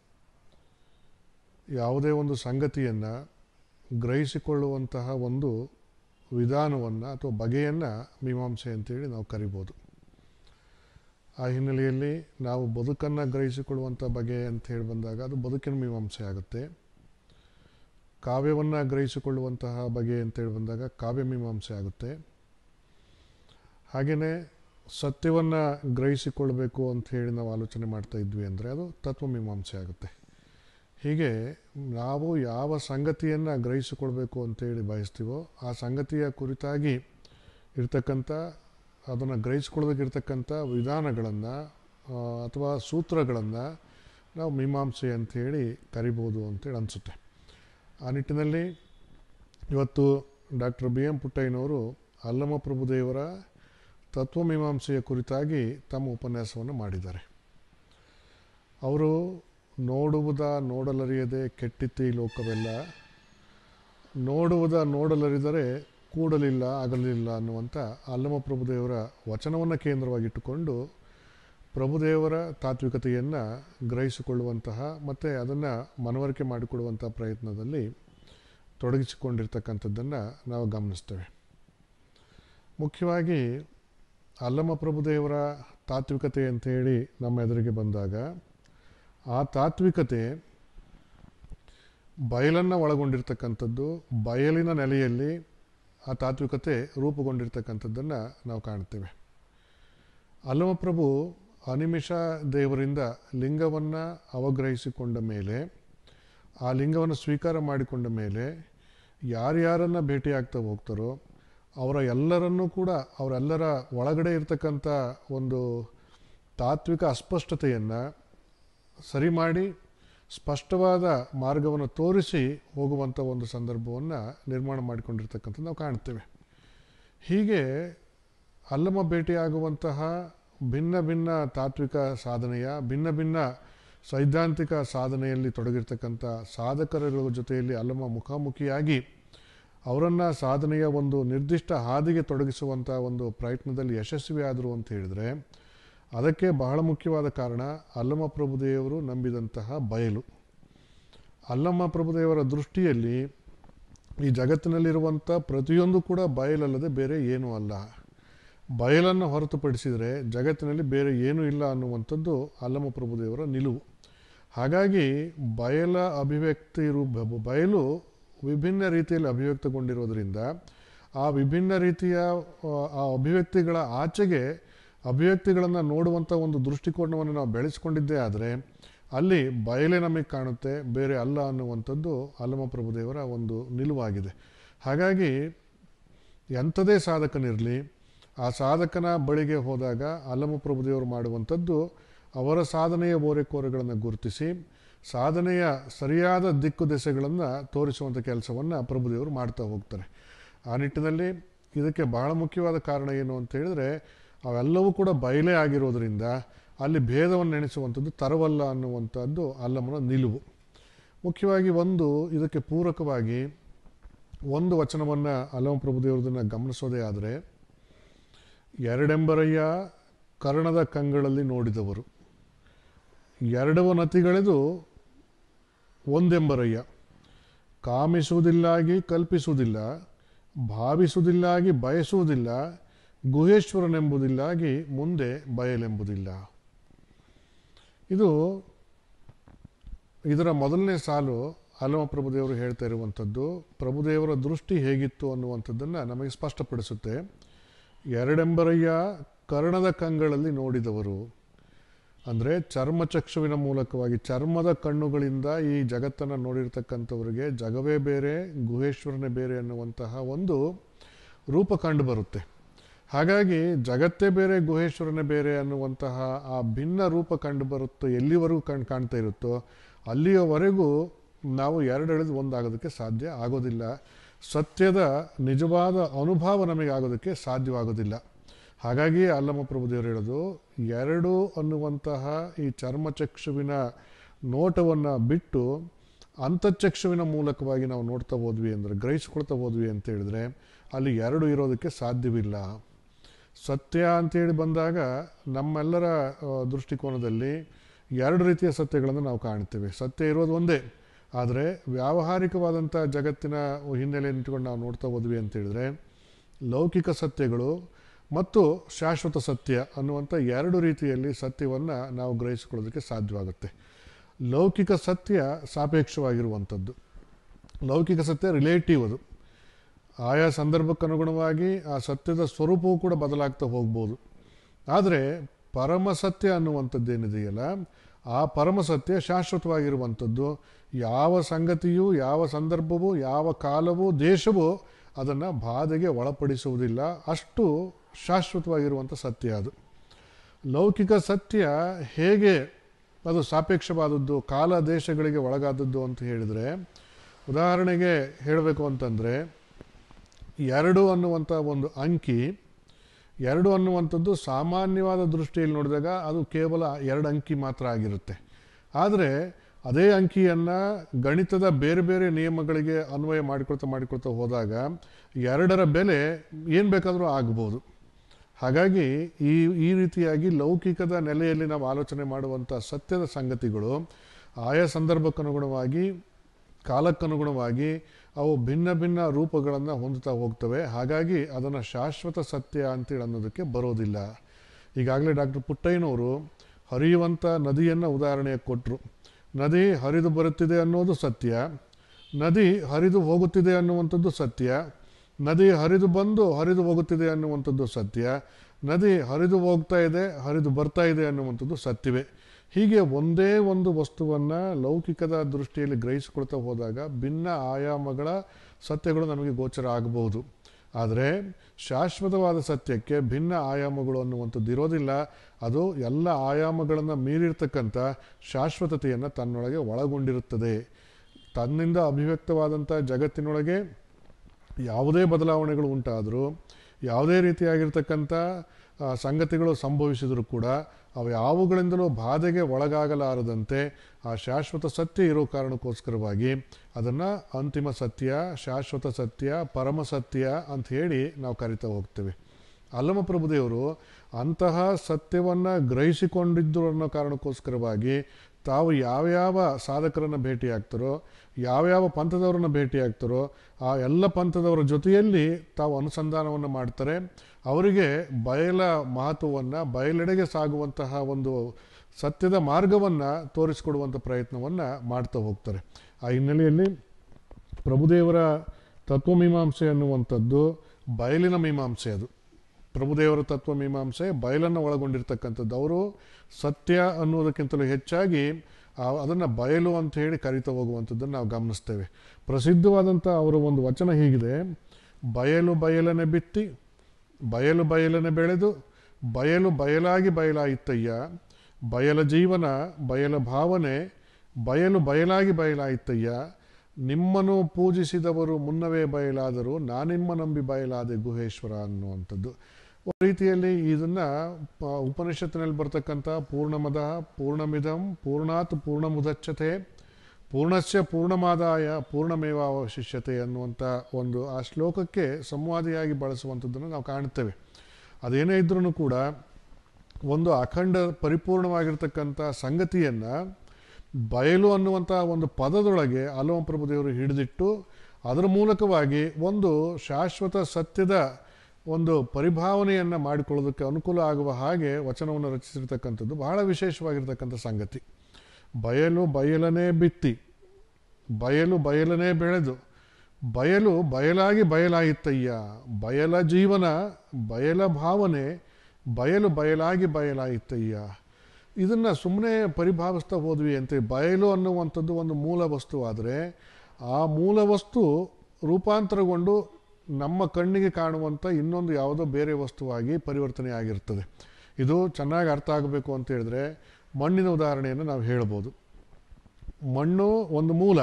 ಯಾವುದೇ ಒಂದು ಸಂಗತಿಯನ್ನು ಗ್ರಹಿಸಿಕೊಳ್ಳುವಂತಹ ಒಂದು ವಿಧಾನವನ್ನು ಅಥವಾ ಬಗೆಯನ್ನು ಮೀಮಾಂಸೆ ಅಂತೇಳಿ ನಾವು ಕರಿಬೋದು ಆ ಹಿನ್ನೆಲೆಯಲ್ಲಿ ನಾವು ಬದುಕನ್ನು ಗ್ರಹಿಸಿಕೊಳ್ಳುವಂಥ ಬಗೆ ಅಂತ ಹೇಳಿ ಬಂದಾಗ ಅದು ಬದುಕಿನ ಮೀಮಾಂಸೆ ಆಗುತ್ತೆ ಕಾವ್ಯವನ್ನು ಗ್ರಹಿಸಿಕೊಳ್ಳುವಂತಹ ಬಗೆ ಅಂತೇಳಿ ಬಂದಾಗ ಕಾವ್ಯ ಮೀಮಾಂಸೆ ಆಗುತ್ತೆ ಹಾಗೆಯೇ ಸತ್ಯವನ್ನು ಗ್ರಹಿಸಿಕೊಳ್ಬೇಕು ಅಂತ ಹೇಳಿ ನಾವು ಆಲೋಚನೆ ಮಾಡ್ತಾ ಇದ್ವಿ ಅಂದರೆ ಅದು ತತ್ವಮೀಮಾಂಸೆ ಆಗುತ್ತೆ ಹೀಗೆ ನಾವು ಯಾವ ಸಂಗತಿಯನ್ನು ಗ್ರಹಿಸಿಕೊಳ್ಬೇಕು ಅಂತೇಳಿ ಬಯಸ್ತೀವೋ ಆ ಸಂಗತಿಯ ಕುರಿತಾಗಿ ಇರ್ತಕ್ಕಂಥ ಅದನ್ನು ಗ್ರಹಿಸ್ಕೊಳ್ಳೋದಕ್ಕಿರ್ತಕ್ಕಂಥ ವಿಧಾನಗಳನ್ನು ಅಥವಾ ಸೂತ್ರಗಳನ್ನು ನಾವು ಮೀಮಾಂಸೆ ಅಂಥೇಳಿ ಕರಿಬೋದು ಅಂತೇಳಿ ಅನಿಸುತ್ತೆ ಆ ನಿಟ್ಟಿನಲ್ಲಿ ಇವತ್ತು ಡಾಕ್ಟರ್ ಬಿ ಎಂ ಪುಟ್ಟಯ್ಯನವರು ಅಲ್ಲಮ ಪ್ರಭುದೇವರ ತತ್ವಮೀಮಾಂಸೆಯ ಕುರಿತಾಗಿ ತಮ್ಮ ಉಪನ್ಯಾಸವನ್ನು ಮಾಡಿದ್ದಾರೆ ಅವರು ನೋಡುವುದ ನೋಡಲರಿಯದೆ ಕೆಟ್ಟಿತ್ತು ಈ ಲೋಕವೆಲ್ಲ ನೋಡುವುದ ನೋಡಲರಿದರೆ ಕೂಡಲಿಲ್ಲ ಆಗಲಿಲ್ಲ ಅನ್ನುವಂಥ ಅಲ್ಲಮ ಪ್ರಭುದೇವರ ವಚನವನ್ನು ಕೇಂದ್ರವಾಗಿಟ್ಟುಕೊಂಡು ಪ್ರಭುದೇವರ ತಾತ್ವಿಕತೆಯನ್ನು ಗ್ರಹಿಸಿಕೊಳ್ಳುವಂತಹ ಮತ್ತು ಅದನ್ನು ಮನವರಿಕೆ ಮಾಡಿಕೊಡುವಂಥ ಪ್ರಯತ್ನದಲ್ಲಿ ತೊಡಗಿಸಿಕೊಂಡಿರ್ತಕ್ಕಂಥದ್ದನ್ನು ನಾವು ಗಮನಿಸ್ತೇವೆ ಮುಖ್ಯವಾಗಿ ಅಲ್ಲಮ ಪ್ರಭುದೇವರ ತಾತ್ವಿಕತೆ ಅಂತೇಳಿ ನಮ್ಮ ಎದುರಿಗೆ ಬಂದಾಗ ಆ ತಾತ್ವಿಕತೆ ಬಯಲನ್ನು ಒಳಗೊಂಡಿರ್ತಕ್ಕಂಥದ್ದು ಬಯಲಿನ ನೆಲೆಯಲ್ಲಿ ಆ ತಾತ್ವಿಕತೆ ರೂಪುಗೊಂಡಿರ್ತಕ್ಕಂಥದ್ದನ್ನು ನಾವು ಕಾಣ್ತೇವೆ ಅಲ್ಲಮಪ್ರಭು ಅನಿಮಿಷ ದೇವರಿಂದ ಲಿಂಗವನ್ನು ಅವಗ್ರಹಿಸಿಕೊಂಡ ಮೇಲೆ ಆ ಲಿಂಗವನ್ನು ಸ್ವೀಕಾರ ಮಾಡಿಕೊಂಡ ಮೇಲೆ ಯಾರ್ಯಾರನ್ನು ಭೇಟಿಯಾಗ್ತಾ ಹೋಗ್ತಾರೋ ಅವರ ಎಲ್ಲರನ್ನೂ ಕೂಡ ಅವರೆಲ್ಲರ ಒಳಗಡೆ ಇರತಕ್ಕಂಥ ಒಂದು ತಾತ್ವಿಕ ಅಸ್ಪಷ್ಟತೆಯನ್ನು ಸರಿ ಮಾಡಿ ಸ್ಪಷ್ಟವಾದ ಮಾರ್ಗವನ್ನು ತೋರಿಸಿ ಹೋಗುವಂಥ ಒಂದು ಸಂದರ್ಭವನ್ನು ನಿರ್ಮಾಣ ಮಾಡಿಕೊಂಡಿರ್ತಕ್ಕಂಥದ್ದು ನಾವು ಕಾಣ್ತೇವೆ ಹೀಗೆ ಅಲ್ಲಮ ಭೇಟಿಯಾಗುವಂತಹ ಭಿನ್ನ ಭಿನ್ನ ತಾತ್ವಿಕ ಸಾಧನೆಯ ಭಿನ್ನ ಭಿನ್ನ ಸೈದ್ಧಾಂತಿಕ ಸಾಧನೆಯಲ್ಲಿ ತೊಡಗಿರ್ತಕ್ಕಂಥ ಸಾಧಕರ ಜೊತೆಯಲ್ಲಿ ಅಲ್ಲಮ ಮುಖಾಮುಖಿಯಾಗಿ ಅವರನ್ನು ಸಾಧನೆಯ ಒಂದು ನಿರ್ದಿಷ್ಟ ಹಾದಿಗೆ ತೊಡಗಿಸುವಂಥ ಒಂದು ಪ್ರಯತ್ನದಲ್ಲಿ ಯಶಸ್ವಿ ಆದರು ಅಂತ ಹೇಳಿದರೆ ಅದಕ್ಕೆ ಬಹಳ ಮುಖ್ಯವಾದ ಕಾರಣ ಅಲ್ಲಮ ಪ್ರಭುದೇವರು ನಂಬಿದಂತಹ ಬಯಲು ಅಲ್ಲಮ್ಮ ಪ್ರಭುದೇವರ ದೃಷ್ಟಿಯಲ್ಲಿ ಈ ಜಗತ್ತಿನಲ್ಲಿರುವಂಥ ಪ್ರತಿಯೊಂದು ಕೂಡ ಬಯಲಲ್ಲದೆ ಬೇರೆ ಏನೂ ಅಲ್ಲ ಬಯಲನ್ನು ಹೊರತುಪಡಿಸಿದರೆ ಜಗತ್ತಿನಲ್ಲಿ ಬೇರೆ ಏನೂ ಇಲ್ಲ ಅನ್ನುವಂಥದ್ದು ಅಲ್ಲಮ ಪ್ರಭುದೇವರ ನಿಲುವು ಹಾಗಾಗಿ ಬಯಲ ಅಭಿವ್ಯಕ್ತಿ ರೂ ಬಯಲು ವಿಭಿನ್ನ ರೀತಿಯಲ್ಲಿ ಅಭಿವ್ಯಕ್ತಗೊಂಡಿರೋದ್ರಿಂದ ಆ ವಿಭಿನ್ನ ರೀತಿಯ ಆ ಅಭಿವ್ಯಕ್ತಿಗಳ ಆಚೆಗೆ ಅಭಿವ್ಯಕ್ತಿಗಳನ್ನು ನೋಡುವಂಥ ಒಂದು ದೃಷ್ಟಿಕೋನವನ್ನು ನಾವು ಬೆಳೆಸ್ಕೊಂಡಿದ್ದೇ ಆದರೆ ಅಲ್ಲಿ ಬಯಲೇ ನಮಗೆ ಕಾಣುತ್ತೆ ಬೇರೆ ಅಲ್ಲ ಅನ್ನುವಂಥದ್ದು ಅಲ್ಲಮ ಪ್ರಭುದೇವರ ಒಂದು ನಿಲುವಾಗಿದೆ ಹಾಗಾಗಿ ಎಂಥದೇ ಸಾಧಕನಿರಲಿ ಆ ಸಾಧಕನ ಬಳಿಗೆ ಹೋದಾಗ ಅಲ್ಲಮ ಪ್ರಭುದೇವರು ಮಾಡುವಂಥದ್ದು ಅವರ ಸಾಧನೆಯ ಓರೆಕೋರೆಗಳನ್ನು ಗುರುತಿಸಿ ಸಾಧನೆಯ ಸರಿಯಾದ ದಿಕ್ಕು ದೆಸೆಗಳನ್ನು ತೋರಿಸುವಂಥ ಕೆಲಸವನ್ನು ಪ್ರಭುದೇವರು ಮಾಡ್ತಾ ಹೋಗ್ತಾರೆ ಆ ನಿಟ್ಟಿನಲ್ಲಿ ಇದಕ್ಕೆ ಬಹಳ ಮುಖ್ಯವಾದ ಕಾರಣ ಏನು ಅಂತ ಹೇಳಿದ್ರೆ ಅವೆಲ್ಲವೂ ಕೂಡ ಬಯಲೇ ಆಗಿರೋದ್ರಿಂದ ಅಲ್ಲಿ ಭೇದವನ್ನು ನೆನೆಸುವಂಥದ್ದು ತರವಲ್ಲ ಅನ್ನುವಂಥದ್ದು ಅಲ್ಲಮನ ನಿಲುವು ಮುಖ್ಯವಾಗಿ ಒಂದು ಇದಕ್ಕೆ ಪೂರಕವಾಗಿ ಒಂದು ವಚನವನ್ನು ಅಲ್ಲಮ ಪ್ರಭುದೇವ್ರದನ್ನು ಗಮನಿಸೋದೇ ಆದರೆ ಎರಡೆಂಬರಯ್ಯ ಕರ್ಣದ ಕಂಗಳಲ್ಲಿ ನೋಡಿದವರು ಎರಡವ ನತಿಗಳೆದು ಒಂದೆಂಬರಯ್ಯ ಕಾಮಿಸುವುದಿಲ್ಲಾಗಿ ಕಲ್ಪಿಸುವುದಿಲ್ಲ ಭಾವಿಸುವುದಿಲ್ಲಾಗಿ ಬಯಸುವುದಿಲ್ಲ ಗುಹೇಶ್ವರನೆಂಬುದಿಲ್ಲಾಗಿ ಮುಂದೆ ಬಯಲೆಂಬುದಿಲ್ಲ ಇದು ಇದರ ಮೊದಲನೇ ಸಾಲು ಅಲಮ ಪ್ರಭುದೇವರು ಹೇಳ್ತಾ ಇರುವಂಥದ್ದು ಪ್ರಭುದೇವರ ದೃಷ್ಟಿ ಹೇಗಿತ್ತು ಅನ್ನುವಂಥದ್ದನ್ನು ನಮಗೆ ಸ್ಪಷ್ಟಪಡಿಸುತ್ತೆ ಎರಡೆಂಬರಯ್ಯ ಕರ್ಣದ ಕಂಗಳಲ್ಲಿ ನೋಡಿದವರು ಅಂದರೆ ಚರ್ಮಚಕ್ಷುವಿನ ಮೂಲಕವಾಗಿ ಚರ್ಮದ ಕಣ್ಣುಗಳಿಂದ ಈ ಜಗತ್ತನ್ನು ನೋಡಿರ್ತಕ್ಕಂಥವರಿಗೆ ಜಗವೇ ಬೇರೆ ಗುಹೇಶ್ವರನೇ ಬೇರೆ ಅನ್ನುವಂತಹ ಒಂದು ರೂಪ ಕಂಡು ಬರುತ್ತೆ ಹಾಗಾಗಿ ಜಗತ್ತೇ ಬೇರೆ ಗುಹೇಶ್ವರನೇ ಬೇರೆ ಅನ್ನುವಂತಹ ಆ ಭಿನ್ನ ರೂಪ ಕಂಡು ಬರುತ್ತೋ ಎಲ್ಲಿವರೆಗೂ ಕಣ್ ಕಾಣ್ತಾ ಇರುತ್ತೋ ಅಲ್ಲಿಯವರೆಗೂ ನಾವು ಎರಡೆಳೆದು ಒಂದಾಗೋದಕ್ಕೆ ಸಾಧ್ಯ ಆಗೋದಿಲ್ಲ ಸತ್ಯದ ನಿಜವಾದ ಅನುಭವ ನಮಗೆ ಆಗೋದಕ್ಕೆ ಸಾಧ್ಯವಾಗೋದಿಲ್ಲ ಹಾಗಾಗಿ ಅಲ್ಲಮ ಪ್ರಭುದೇವರು ಹೇಳೋದು ಎರಡು ಅನ್ನುವಂತಹ ಈ ಚರ್ಮಚಕ್ಷುವಿನ ನೋಟವನ್ನು ಬಿಟ್ಟು ಅಂತಚಕ್ಷುವಿನ ಮೂಲಕವಾಗಿ ನಾವು ನೋಡ್ತಾ ಹೋದ್ವಿ ಅಂದರೆ ಗ್ರಹಿಸ್ಕೊಳ್ತಾ ಹೋದ್ವಿ ಅಂತ ಹೇಳಿದ್ರೆ ಅಲ್ಲಿ ಎರಡು ಇರೋದಕ್ಕೆ ಸಾಧ್ಯವಿಲ್ಲ ಸತ್ಯ ಅಂತೇಳಿ ಬಂದಾಗ ನಮ್ಮೆಲ್ಲರ ಆ, ದೃಷ್ಟಿಕೋನದಲ್ಲಿ ಎರಡು ರೀತಿಯ ಸತ್ಯಗಳನ್ನು ನಾವು ಕಾಣ್ತೇವೆ ಸತ್ಯ ಇರೋದು ಒಂದೇ ಆದರೆ ವ್ಯಾವಹಾರಿಕವಾದಂಥ ಜಗತ್ತಿನ ಹಿನ್ನೆಲೆಯನ್ನು ಇಟ್ಕೊಂಡು ನಾವು ನೋಡ್ತಾ ಹೋದ್ವಿ ಅಂತ ಹೇಳಿದ್ರೆ ಲೌಕಿಕ ಸತ್ಯಗಳು ಮತ್ತು ಶಾಶ್ವತ ಸತ್ಯ ಅನ್ನುವಂಥ ಎರಡು ರೀತಿಯಲ್ಲಿ ಸತ್ಯವನ್ನು ನಾವು ಗ್ರಹಿಸಿಕೊಳ್ಳೋದಕ್ಕೆ ಸಾಧ್ಯವಾಗುತ್ತೆ ಲೌಕಿಕ ಸತ್ಯ ಸಾಪೇಕ್ಷವಾಗಿರುವಂಥದ್ದು ಲೌಕಿಕ ಸತ್ಯ ರಿಲೇಟಿವ್ ಅದು ಆಯಾ ಸಂದರ್ಭಕ್ಕೆ ಅನುಗುಣವಾಗಿ ಆ ಸತ್ಯದ ಸ್ವರೂಪವೂ ಕೂಡ ಬದಲಾಗ್ತಾ ಹೋಗ್ಬೋದು ಆದರೆ ಪರಮ ಸತ್ಯ ಅನ್ನುವಂಥದ್ದು ಏನಿದೆಯಲ್ಲ ಆ ಪರಮ ಸತ್ಯ ಶಾಶ್ವತವಾಗಿರುವಂಥದ್ದು ಯಾವ ಸಂಗತಿಯೂ ಯಾವ ಸಂದರ್ಭವೂ ಯಾವ ಕಾಲವೂ ದೇಶವೂ ಅದನ್ನು ಬಾಧೆಗೆ ಒಳಪಡಿಸುವುದಿಲ್ಲ ಅಷ್ಟು ಶಾಶ್ವತವಾಗಿರುವಂಥ ಸತ್ಯ ಅದು ಲೌಕಿಕ ಸತ್ಯ ಹೇಗೆ ಅದು ಸಾಪೇಕ್ಷವಾದದ್ದು ಕಾಲ ದೇಶಗಳಿಗೆ ಒಳಗಾದದ್ದು ಅಂತ ಹೇಳಿದರೆ ಉದಾಹರಣೆಗೆ ಹೇಳಬೇಕು ಅಂತಂದರೆ ಎರಡು ಅನ್ನುವಂಥ ಒಂದು ಅಂಕಿ ಎರಡು ಅನ್ನುವಂಥದ್ದು ಸಾಮಾನ್ಯವಾದ ದೃಷ್ಟಿಯಲ್ಲಿ ನೋಡಿದಾಗ ಅದು ಕೇವಲ ಎರಡು ಅಂಕಿ ಮಾತ್ರ ಆಗಿರುತ್ತೆ ಆದರೆ ಅದೇ ಅಂಕಿಯನ್ನು ಗಣಿತದ ಬೇರೆ ಬೇರೆ ನಿಯಮಗಳಿಗೆ ಅನ್ವಯ ಮಾಡಿಕೊಳ್ತಾ ಮಾಡಿಕೊಳ್ತಾ ಹೋದಾಗ ಎರಡರ ಬೆಲೆ ಏನು ಬೇಕಾದರೂ ಆಗ್ಬೋದು ಹಾಗಾಗಿ ಈ ಈ ರೀತಿಯಾಗಿ ಲೌಕಿಕದ ನೆಲೆಯಲ್ಲಿ ನಾವು ಆಲೋಚನೆ ಮಾಡುವಂಥ ಸತ್ಯದ ಸಂಗತಿಗಳು ಆಯಾ ಸಂದರ್ಭಕ್ಕನುಗುಣವಾಗಿ ಕಾಲಕ್ಕನುಗುಣವಾಗಿ ಅವು ಭಿನ್ನ ಭಿನ್ನ ರೂಪಗಳನ್ನು ಹೊಂದುತ್ತಾ ಹೋಗ್ತವೆ ಹಾಗಾಗಿ ಅದನ್ನು ಶಾಶ್ವತ ಸತ್ಯ ಅಂತೇಳಿ ಅನ್ನೋದಕ್ಕೆ ಬರೋದಿಲ್ಲ ಈಗಾಗಲೇ ಡಾಕ್ಟರ್ ಪುಟ್ಟಯ್ಯನವರು ಹರಿಯುವಂಥ ನದಿಯನ್ನು ಉದಾಹರಣೆಗೆ ಕೊಟ್ಟರು ನದಿ ಹರಿದು ಬರುತ್ತಿದೆ ಅನ್ನೋದು ಸತ್ಯ ನದಿ ಹರಿದು ಹೋಗುತ್ತಿದೆ ಅನ್ನುವಂಥದ್ದು ಸತ್ಯ ನದಿ ಹರಿದು ಬಂದು ಹರಿದು ಹೋಗುತ್ತಿದೆ ಅನ್ನುವಂಥದ್ದು ಸತ್ಯ ನದಿ ಹರಿದು ಹೋಗ್ತಾ ಇದೆ ಹರಿದು ಬರ್ತಾ ಇದೆ ಅನ್ನುವಂಥದ್ದು ಸತ್ಯವೇ ಹೀಗೆ ಒಂದೇ ಒಂದು ವಸ್ತುವನ್ನು ಲೌಕಿಕದ ದೃಷ್ಟಿಯಲ್ಲಿ ಗ್ರಹಿಸಿಕೊಳ್ತಾ ಹೋದಾಗ ಭಿನ್ನ ಆಯಾಮಗಳ ಸತ್ಯಗಳು ನಮಗೆ ಗೋಚರ ಆಗಬಹುದು ಆದರೆ ಶಾಶ್ವತವಾದ ಸತ್ಯಕ್ಕೆ ಭಿನ್ನ ಆಯಾಮಗಳು ಅನ್ನುವಂಥದ್ದು ಇರೋದಿಲ್ಲ ಅದು ಎಲ್ಲ ಆಯಾಮಗಳನ್ನು ಮೀರಿರ್ತಕ್ಕಂಥ ಶಾಶ್ವತತೆಯನ್ನು ತನ್ನೊಳಗೆ ಒಳಗೊಂಡಿರುತ್ತದೆ ತನ್ನಿಂದ ಅಭಿವ್ಯಕ್ತವಾದಂಥ ಜಗತ್ತಿನೊಳಗೆ ಯಾವುದೇ ಬದಲಾವಣೆಗಳು ಉಂಟಾದರೂ ಯಾವುದೇ ರೀತಿಯಾಗಿರ್ತಕ್ಕಂಥ ಆ, ಸಂಗತಿಗಳು ಸಂಭವಿಸಿದರೂ ಕೂಡ ಅವು ಯಾವುಗಳಿಂದಲೂ ಬಾಧೆಗೆ ಒಳಗಾಗಲಾರದಂತೆ ಆ ಶಾಶ್ವತ ಸತ್ಯ ಇರೋ ಕಾರಣಕ್ಕೋಸ್ಕರವಾಗಿ ಅದನ್ನು ಅಂತಿಮ ಸತ್ಯ ಶಾಶ್ವತ ಸತ್ಯ ಪರಮ ಸತ್ಯ ಅಂತ ಹೇಳಿ ನಾವು ಕರಿತಾ ಹೋಗ್ತೇವೆ ಅಲ್ಲಮ ಪ್ರಭುದೇವರು ಅಂತಹ ಸತ್ಯವನ್ನು ಗ್ರಹಿಸಿಕೊಂಡಿದ್ದರು ಅನ್ನೋ ಕಾರಣಕ್ಕೋಸ್ಕರವಾಗಿ ತಾವು ಯಾವ್ಯಾವ ಸಾಧಕರನ್ನು ಭೇಟಿಯಾಗ್ತಾರೋ ಯಾವ್ಯಾವ ಪಂಥದವರನ್ನು ಭೇಟಿಯಾಗ್ತಾರೋ ಆ ಎಲ್ಲ ಪಂಥದವರ ಜೊತೆಯಲ್ಲಿ ತಾವು ಅನುಸಂಧಾನವನ್ನು ಮಾಡ್ತಾರೆ ಅವರಿಗೆ ಬಯಲ ಮಹತ್ವವನ್ನು ಬಯಲೆಡೆಗೆ ಸಾಗುವಂತಹ ಒಂದು ಸತ್ಯದ ಮಾರ್ಗವನ್ನು ತೋರಿಸಿಕೊಡುವಂಥ ಪ್ರಯತ್ನವನ್ನು ಮಾಡ್ತಾ ಹೋಗ್ತಾರೆ ಆ ಹಿನ್ನೆಲೆಯಲ್ಲಿ ಪ್ರಭುದೇವರ ತತ್ವಮೀಮಾಂಸೆ ಅನ್ನುವಂಥದ್ದು ಬಯಲಿನ ಮೀಮಾಂಸೆ ಅದು ಪ್ರಭುದೇವರ ತತ್ವಮೀಮಾಂಸೆ ಬಯಲನ್ನು ಒಳಗೊಂಡಿರ್ತಕ್ಕಂಥದ್ದು ಅವರು ಸತ್ಯ ಅನ್ನೋದಕ್ಕಿಂತಲೂ ಹೆಚ್ಚಾಗಿ ಅದನ್ನು ಬಯಲು ಅಂತ ಹೇಳಿ ಕರಿತಾ ಹೋಗುವಂಥದ್ದನ್ನು ನಾವು ಗಮನಿಸ್ತೇವೆ ಪ್ರಸಿದ್ಧವಾದಂಥ ಅವರ ಒಂದು ವಚನ ಹೀಗಿದೆ ಬಯಲು ಬಯಲನೆ ಬಿತ್ತಿ ಬಯಲು ಬಯಲನೆ ಬೆಳೆದು ಬಯಲು ಬಯಲಾಗಿ ಬಯಲಾಯಿತಯ್ಯ ಬಯಲ ಜೀವನ ಬಯಲ ಭಾವನೆ ಬಯಲು ಬಯಲಾಗಿ ಬಯಲಾಯಿತಯ್ಯ ನಿಮ್ಮನ್ನು ಪೂಜಿಸಿದವರು ಮುನ್ನವೇ ಬಯಲಾದರು ನಾನಿಮ್ಮ ನಂಬಿ ಬಯಲಾದೆ ಗುಹೇಶ್ವರ ಅನ್ನುವಂಥದ್ದು ಒಂದು ರೀತಿಯಲ್ಲಿ ಇದನ್ನು ಉಪನಿಷತ್ತಿನಲ್ಲಿ ಬರ್ತಕ್ಕಂಥ ಪೂರ್ಣಮದ ಪೂರ್ಣಮಿದಂ ಪೂರ್ಣಾತ್ ಪೂರ್ಣಮುದಚ್ಯತೆ ಪೂರ್ಣಸ್ಯ ಪೂರ್ಣಮಾದಾಯ ಪೂರ್ಣಮೇವಾವಶಿಷ್ಯತೆ ಅನ್ನುವಂಥ ಒಂದು ಆ ಶ್ಲೋಕಕ್ಕೆ ಸಂವಾದಿಯಾಗಿ ಬಳಸುವಂಥದ್ದನ್ನು ನಾವು ಕಾಣುತ್ತೇವೆ ಅದೇನೇ ಇದ್ರೂ ಕೂಡ ಒಂದು ಅಖಂಡ ಪರಿಪೂರ್ಣವಾಗಿರ್ತಕ್ಕಂಥ ಸಂಗತಿಯನ್ನು ಬಯಲು ಅನ್ನುವಂಥ ಒಂದು ಪದದೊಳಗೆ ಅಲ್ಲಮ ಪ್ರಭುದೇವರು ಹಿಡಿದಿಟ್ಟು ಅದರ ಮೂಲಕವಾಗಿ ಒಂದು ಶಾಶ್ವತ ಸತ್ಯದ ಒಂದು ಪರಿಭಾವನೆಯನ್ನು ಮಾಡಿಕೊಳ್ಳೋದಕ್ಕೆ ಅನುಕೂಲ ಆಗುವ ಹಾಗೆ ವಚನವನ್ನು ರಚಿಸಿರ್ತಕ್ಕಂಥದ್ದು ಬಹಳ ವಿಶೇಷವಾಗಿರ್ತಕ್ಕಂಥ ಸಂಗತಿ ಬಯಲು ಬಯಲನೇ ಬಿತ್ತಿ ಬಯಲು ಬಯಲನೇ ಬೆಳೆದು ಬಯಲು ಬಯಲಾಗಿ ಬಯಲಾಯಿತಯ್ಯ ಬಯಲ ಜೀವನ ಬಯಲ ಭಾವನೆ ಬಯಲು ಬಯಲಾಗಿ ಬಯಲಾಯಿತಯ್ಯ ಇದನ್ನು ಸುಮ್ಮನೆ ಪರಿಭಾವಿಸ್ತಾ ಹೋದ್ವಿ ಅಂತೆ ಬಯಲು ಅನ್ನುವಂಥದ್ದು ಒಂದು ಮೂಲ ವಸ್ತು ಆದರೆ ಆ ಮೂಲ ವಸ್ತು ರೂಪಾಂತರಗೊಂಡು ನಮ್ಮ ಕಣ್ಣಿಗೆ ಕಾಣುವಂಥ ಇನ್ನೊಂದು ಯಾವುದೋ ಬೇರೆ ವಸ್ತುವಾಗಿ ಪರಿವರ್ತನೆ ಆಗಿರ್ತದೆ ಇದು ಚೆನ್ನಾಗಿ ಅರ್ಥ ಆಗಬೇಕು ಅಂತ ಹೇಳಿದ್ರೆ ಮಣ್ಣಿನ ಉದಾಹರಣೆಯನ್ನು ನಾವು ಹೇಳ್ಬೋದು ಮಣ್ಣು ಒಂದು ಮೂಲ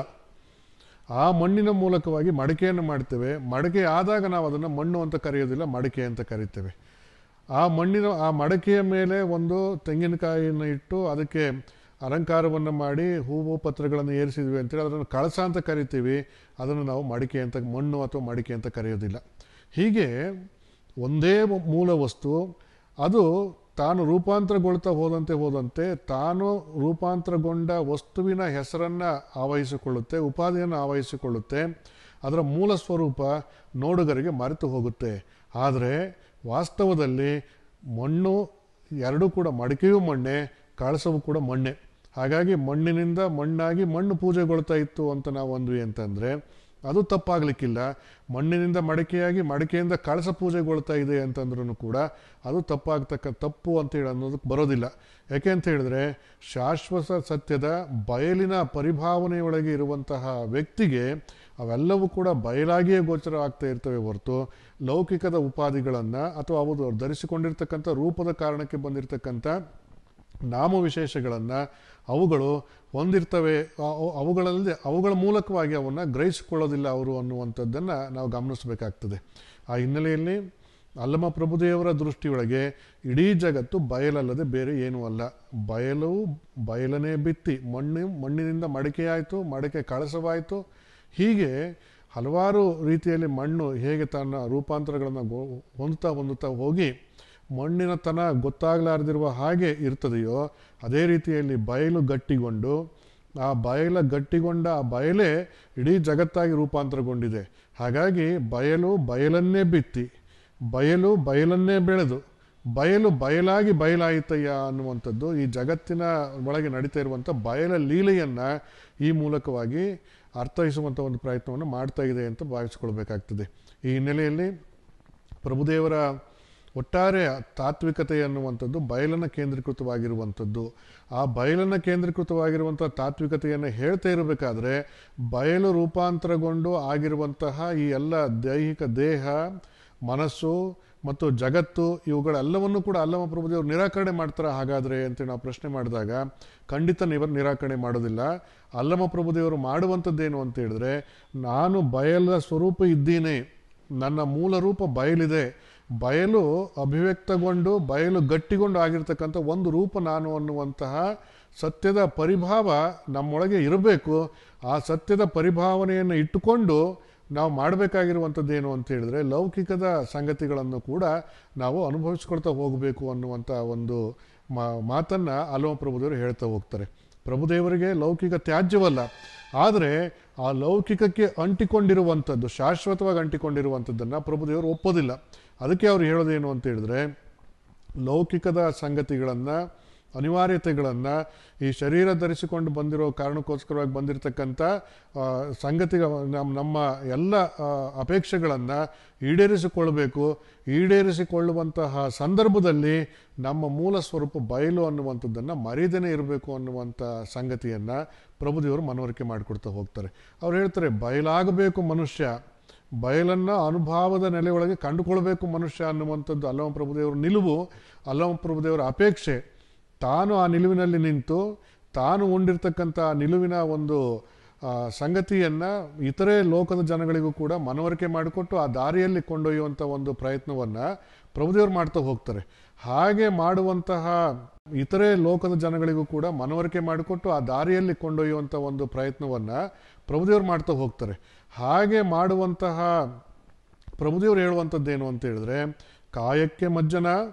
ಆ ಮಣ್ಣಿನ ಮೂಲಕವಾಗಿ ಮಡಿಕೆಯನ್ನು ಮಾಡ್ತೇವೆ ಮಡಿಕೆ ಆದಾಗ ನಾವು ಅದನ್ನು ಮಣ್ಣು ಅಂತ ಕರೆಯೋದಿಲ್ಲ ಮಡಿಕೆ ಅಂತ ಕರಿತೇವೆ ಆ ಮಣ್ಣಿನ ಆ ಮಡಕೆಯ ಮೇಲೆ ಒಂದು ತೆಂಗಿನಕಾಯಿಯನ್ನು ಇಟ್ಟು ಅದಕ್ಕೆ ಅಲಂಕಾರವನ್ನು ಮಾಡಿ ಹೂವು ಪತ್ರಗಳನ್ನು ಏರಿಸಿದ್ವಿ ಅಂತೇಳಿ ಅದನ್ನು ಕಳಸ ಅಂತ ಕರಿತೀವಿ ಅದನ್ನು ನಾವು ಮಡಿಕೆ ಅಂತ ಮಣ್ಣು ಅಥವಾ ಮಡಿಕೆ ಅಂತ ಕರೆಯೋದಿಲ್ಲ ಹೀಗೆ ಒಂದೇ ಮೂಲ ವಸ್ತು ಅದು ತಾನು ರೂಪಾಂತರಗೊಳ್ತಾ ಹೋದಂತೆ ಹೋದಂತೆ ತಾನು ರೂಪಾಂತರಗೊಂಡ ವಸ್ತುವಿನ ಹೆಸರನ್ನು ಆವಹಿಸಿಕೊಳ್ಳುತ್ತೆ ಉಪಾಧಿಯನ್ನು ಆವಹಿಸಿಕೊಳ್ಳುತ್ತೆ ಅದರ ಮೂಲ ಸ್ವರೂಪ ನೋಡುಗರಿಗೆ ಮರೆತು ಹೋಗುತ್ತೆ ಆದರೆ ವಾಸ್ತವದಲ್ಲಿ ಮಣ್ಣು ಎರಡೂ ಕೂಡ ಮಡಿಕೆಯೂ ಮಣ್ಣೆ ಕಳಸವು ಕೂಡ ಮಣ್ಣೆ ಹಾಗಾಗಿ ಮಣ್ಣಿನಿಂದ ಮಣ್ಣಾಗಿ ಮಣ್ಣು ಪೂಜೆಗೊಳ್ತಾ ಇತ್ತು ಅಂತ ನಾವು ಅಂದ್ವಿ ಅಂತಂದರೆ ಅದು ತಪ್ಪಾಗಲಿಕ್ಕಿಲ್ಲ ಮಣ್ಣಿನಿಂದ ಮಡಿಕೆಯಾಗಿ ಮಡಿಕೆಯಿಂದ ಕಳಸ ಪೂಜೆಗೊಳ್ತಾ ಇದೆ ಅಂತಂದ್ರೂ ಕೂಡ ಅದು ತಪ್ಪಾಗ್ತಕ್ಕ ತಪ್ಪು ಅಂತೇಳಿ ಅನ್ನೋದಕ್ಕೆ ಬರೋದಿಲ್ಲ ಯಾಕೆ ಅಂತ ಹೇಳಿದ್ರೆ ಶಾಶ್ವತ ಸತ್ಯದ ಬಯಲಿನ ಪರಿಭಾವನೆಯೊಳಗೆ ಇರುವಂತಹ ವ್ಯಕ್ತಿಗೆ ಅವೆಲ್ಲವೂ ಕೂಡ ಬಯಲಾಗಿಯೇ ಗೋಚರ ಆಗ್ತಾ ಇರ್ತವೆ ಹೊರತು ಲೌಕಿಕದ ಉಪಾಧಿಗಳನ್ನು ಅಥವಾ ಅವು ಧರಿಸಿಕೊಂಡಿರ್ತಕ್ಕಂಥ ರೂಪದ ಕಾರಣಕ್ಕೆ ಬಂದಿರತಕ್ಕಂಥ ನಾಮವಿಶೇಷಗಳನ್ನು ಅವುಗಳು ಹೊಂದಿರ್ತವೆ ಅವು- ಅವುಗಳಲ್ಲಿ ಅವುಗಳ ಮೂಲಕವಾಗಿ ಅವನ್ನು ಗ್ರಹಿಸಿಕೊಳ್ಳೋದಿಲ್ಲ ಅವರು ಅನ್ನುವಂಥದ್ದನ್ನು ನಾವು ಗಮನಿಸಬೇಕಾಗ್ತದೆ ಆ ಹಿನ್ನೆಲೆಯಲ್ಲಿ ಅಲ್ಲಮ ಪ್ರಭುದೇವರ ದೃಷ್ಟಿಯೊಳಗೆ ಇಡೀ ಜಗತ್ತು ಬಯಲಲ್ಲದೆ ಬೇರೆ ಏನೂ ಅಲ್ಲ ಬಯಲು ಬಯಲನೇ ಬಿತ್ತಿ ಮಣ್ಣು ಮಣ್ಣಿನಿಂದ ಮಡಿಕೆಯಾಯಿತು ಮಡಿಕೆ ಕಳಸವಾಯಿತು ಹೀಗೆ ಹಲವಾರು ರೀತಿಯಲ್ಲಿ ಮಣ್ಣು ಹೇಗೆ ತನ್ನ ರೂಪಾಂತರಗಳನ್ನು ಗೊ ಹೊಂದುತ್ತಾ ಹೊಂದುತ್ತಾ ಹೋಗಿ ಮಣ್ಣಿನ ತನ ಗೊತ್ತಾಗಲಾರದಿರುವ ಹಾಗೆ ಇರ್ತದೆಯೋ ಅದೇ ರೀತಿಯಲ್ಲಿ ಬಯಲು ಗಟ್ಟಿಗೊಂಡು ಆ ಬಯಲ ಗಟ್ಟಿಗೊಂಡ ಆ ಬಯಲೇ ಇಡೀ ಜಗತ್ತಾಗಿ ರೂಪಾಂತರಗೊಂಡಿದೆ ಹಾಗಾಗಿ ಬಯಲು ಬಯಲನ್ನೇ ಬಿತ್ತಿ ಬಯಲು ಬಯಲನ್ನೇ ಬೆಳೆದು ಬಯಲು ಬಯಲಾಗಿ ಬಯಲಾಯಿತಯ್ಯ ಅನ್ನುವಂಥದ್ದು ಈ ಜಗತ್ತಿನ ಒಳಗೆ ನಡೀತಾ ಇರುವಂಥ ಬಯಲ ಲೀಲೆಯನ್ನು ಈ ಮೂಲಕವಾಗಿ ಅರ್ಥೈಸುವಂಥ ಒಂದು ಪ್ರಯತ್ನವನ್ನು ಮಾಡ್ತಾ ಇದೆ ಅಂತ ಭಾವಿಸ್ಕೊಳ್ಬೇಕಾಗ್ತದೆ ಈ ಹಿನ್ನೆಲೆಯಲ್ಲಿ ಪ್ರಭುದೇವರ ಒಟ್ಟಾರೆ ತಾತ್ವಿಕತೆ ಅನ್ನುವಂಥದ್ದು ಬಯಲನ್ನು ಕೇಂದ್ರೀಕೃತವಾಗಿರುವಂಥದ್ದು ಆ ಬಯಲನ್ನು ಕೇಂದ್ರೀಕೃತವಾಗಿರುವಂಥ ತಾತ್ವಿಕತೆಯನ್ನು ಹೇಳ್ತಾ ಇರಬೇಕಾದ್ರೆ ಬಯಲು ರೂಪಾಂತರಗೊಂಡು ಆಗಿರುವಂತಹ ಈ ಎಲ್ಲ ದೈಹಿಕ ದೇಹ ಮನಸ್ಸು ಮತ್ತು ಜಗತ್ತು ಇವುಗಳೆಲ್ಲವನ್ನೂ ಕೂಡ ಅಲ್ಲಮ ಪ್ರಭುದೇವರು ನಿರಾಕರಣೆ ಮಾಡ್ತಾರೆ ಹಾಗಾದರೆ ಅಂತ ನಾವು ಪ್ರಶ್ನೆ ಮಾಡಿದಾಗ ಖಂಡಿತ ನಿವ ನಿರಾಕರಣೆ ಮಾಡೋದಿಲ್ಲ ಅಲ್ಲಮ ಪ್ರಭುದೇವರು ಮಾಡುವಂಥದ್ದೇನು ಅಂತ ಹೇಳಿದ್ರೆ ನಾನು ಬಯಲ ಸ್ವರೂಪ ಇದ್ದೀನಿ ನನ್ನ ಮೂಲ ರೂಪ ಬಯಲಿದೆ ಬಯಲು ಅಭಿವ್ಯಕ್ತಗೊಂಡು ಬಯಲು ಗಟ್ಟಿಗೊಂಡು ಆಗಿರ್ತಕ್ಕಂಥ ಒಂದು ರೂಪ ನಾನು ಅನ್ನುವಂತಹ ಸತ್ಯದ ಪರಿಭಾವ ನಮ್ಮೊಳಗೆ ಇರಬೇಕು ಆ ಸತ್ಯದ ಪರಿಭಾವನೆಯನ್ನು ಇಟ್ಟುಕೊಂಡು ನಾವು ಮಾಡಬೇಕಾಗಿರುವಂಥದ್ದೇನು ಅಂತ ಹೇಳಿದ್ರೆ ಲೌಕಿಕದ ಸಂಗತಿಗಳನ್ನು ಕೂಡ ನಾವು ಅನುಭವಿಸ್ಕೊಳ್ತಾ ಹೋಗಬೇಕು ಅನ್ನುವಂಥ ಒಂದು ಮಾ ಮಾತನ್ನು ಅಲ್ಲಮ ಪ್ರಭುದೇವರು ಹೇಳ್ತಾ ಹೋಗ್ತಾರೆ ಪ್ರಭುದೇವರಿಗೆ ಲೌಕಿಕ ತ್ಯಾಜ್ಯವಲ್ಲ ಆದರೆ ಆ ಲೌಕಿಕಕ್ಕೆ ಅಂಟಿಕೊಂಡಿರುವಂಥದ್ದು ಶಾಶ್ವತವಾಗಿ ಅಂಟಿಕೊಂಡಿರುವಂಥದ್ದನ್ನು ಪ್ರಭುದೇವರು ಒಪ್ಪೋದಿಲ್ಲ ಅದಕ್ಕೆ ಅವ್ರು ಹೇಳೋದೇನು ಅಂತ ಹೇಳಿದ್ರೆ ಲೌಕಿಕದ ಸಂಗತಿಗಳನ್ನು ಅನಿವಾರ್ಯತೆಗಳನ್ನು ಈ ಶರೀರ ಧರಿಸಿಕೊಂಡು ಬಂದಿರೋ ಕಾರಣಕ್ಕೋಸ್ಕರವಾಗಿ ಬಂದಿರತಕ್ಕಂಥ ಆ, ಸಂಗತಿಗ ನಮ್ಮ ನಮ್ಮ ಎಲ್ಲ ಆ, ಅಪೇಕ್ಷೆಗಳನ್ನು ಈಡೇರಿಸಿಕೊಳ್ಬೇಕು ಈಡೇರಿಸಿಕೊಳ್ಳುವಂತಹ ಸಂದರ್ಭದಲ್ಲಿ ನಮ್ಮ ಮೂಲ ಸ್ವರೂಪ ಬಯಲು ಅನ್ನುವಂಥದ್ದನ್ನು ಮರೀದೇನೆ ಇರಬೇಕು ಅನ್ನುವಂಥ ಸಂಗತಿಯನ್ನು ಪ್ರಭುದೇವರು ಮನವರಿಕೆ ಮಾಡಿಕೊಡ್ತಾ ಹೋಗ್ತಾರೆ ಅವ್ರು ಹೇಳ್ತಾರೆ ಬಯಲಾಗಬೇಕು ಮನುಷ್ಯ ಬಯಲನ್ನು ಅನುಭವದ ನೆಲೆಯೊಳಗೆ ಕಂಡುಕೊಳ್ಬೇಕು ಮನುಷ್ಯ ಅನ್ನುವಂಥದ್ದು ಅಲ್ಲಮ ಪ್ರಭುದೇವರ ನಿಲುವು ಅಲ್ಲಮ ಪ್ರಭುದೇವರ ಅಪೇಕ್ಷೆ ತಾನು ಆ ನಿಲುವಿನಲ್ಲಿ ನಿಂತು ತಾನು ಉಂಡಿರ್ತಕ್ಕಂಥ ಆ ನಿಲುವಿನ ಒಂದು ಆ, ಸಂಗತಿಯನ್ನು ಇತರೆ ಲೋಕದ ಜನಗಳಿಗೂ ಕೂಡ ಮನವರಿಕೆ ಮಾಡಿಕೊಟ್ಟು ಆ ದಾರಿಯಲ್ಲಿ ಕೊಂಡೊಯ್ಯುವಂಥ ಒಂದು ಪ್ರಯತ್ನವನ್ನು ಪ್ರಭುದೇವರು ಮಾಡ್ತಾ ಹೋಗ್ತಾರೆ ಹಾಗೆ ಮಾಡುವಂತಹ ಇತರೆ ಲೋಕದ ಜನಗಳಿಗೂ ಕೂಡ ಮನವರಿಕೆ ಮಾಡಿಕೊಟ್ಟು ಆ ದಾರಿಯಲ್ಲಿ ಕೊಂಡೊಯ್ಯುವಂಥ ಒಂದು ಪ್ರಯತ್ನವನ್ನು ಪ್ರಭುದೇವರು ಮಾಡ್ತಾ ಹೋಗ್ತಾರೆ ಹಾಗೆ ಮಾಡುವಂತಹ ಪ್ರಭುದೇವರು ಹೇಳುವಂಥದ್ದೇನು ಅಂತ ಹೇಳಿದ್ರೆ ಕಾಯಕ್ಕೆ ಮಜ್ಜನ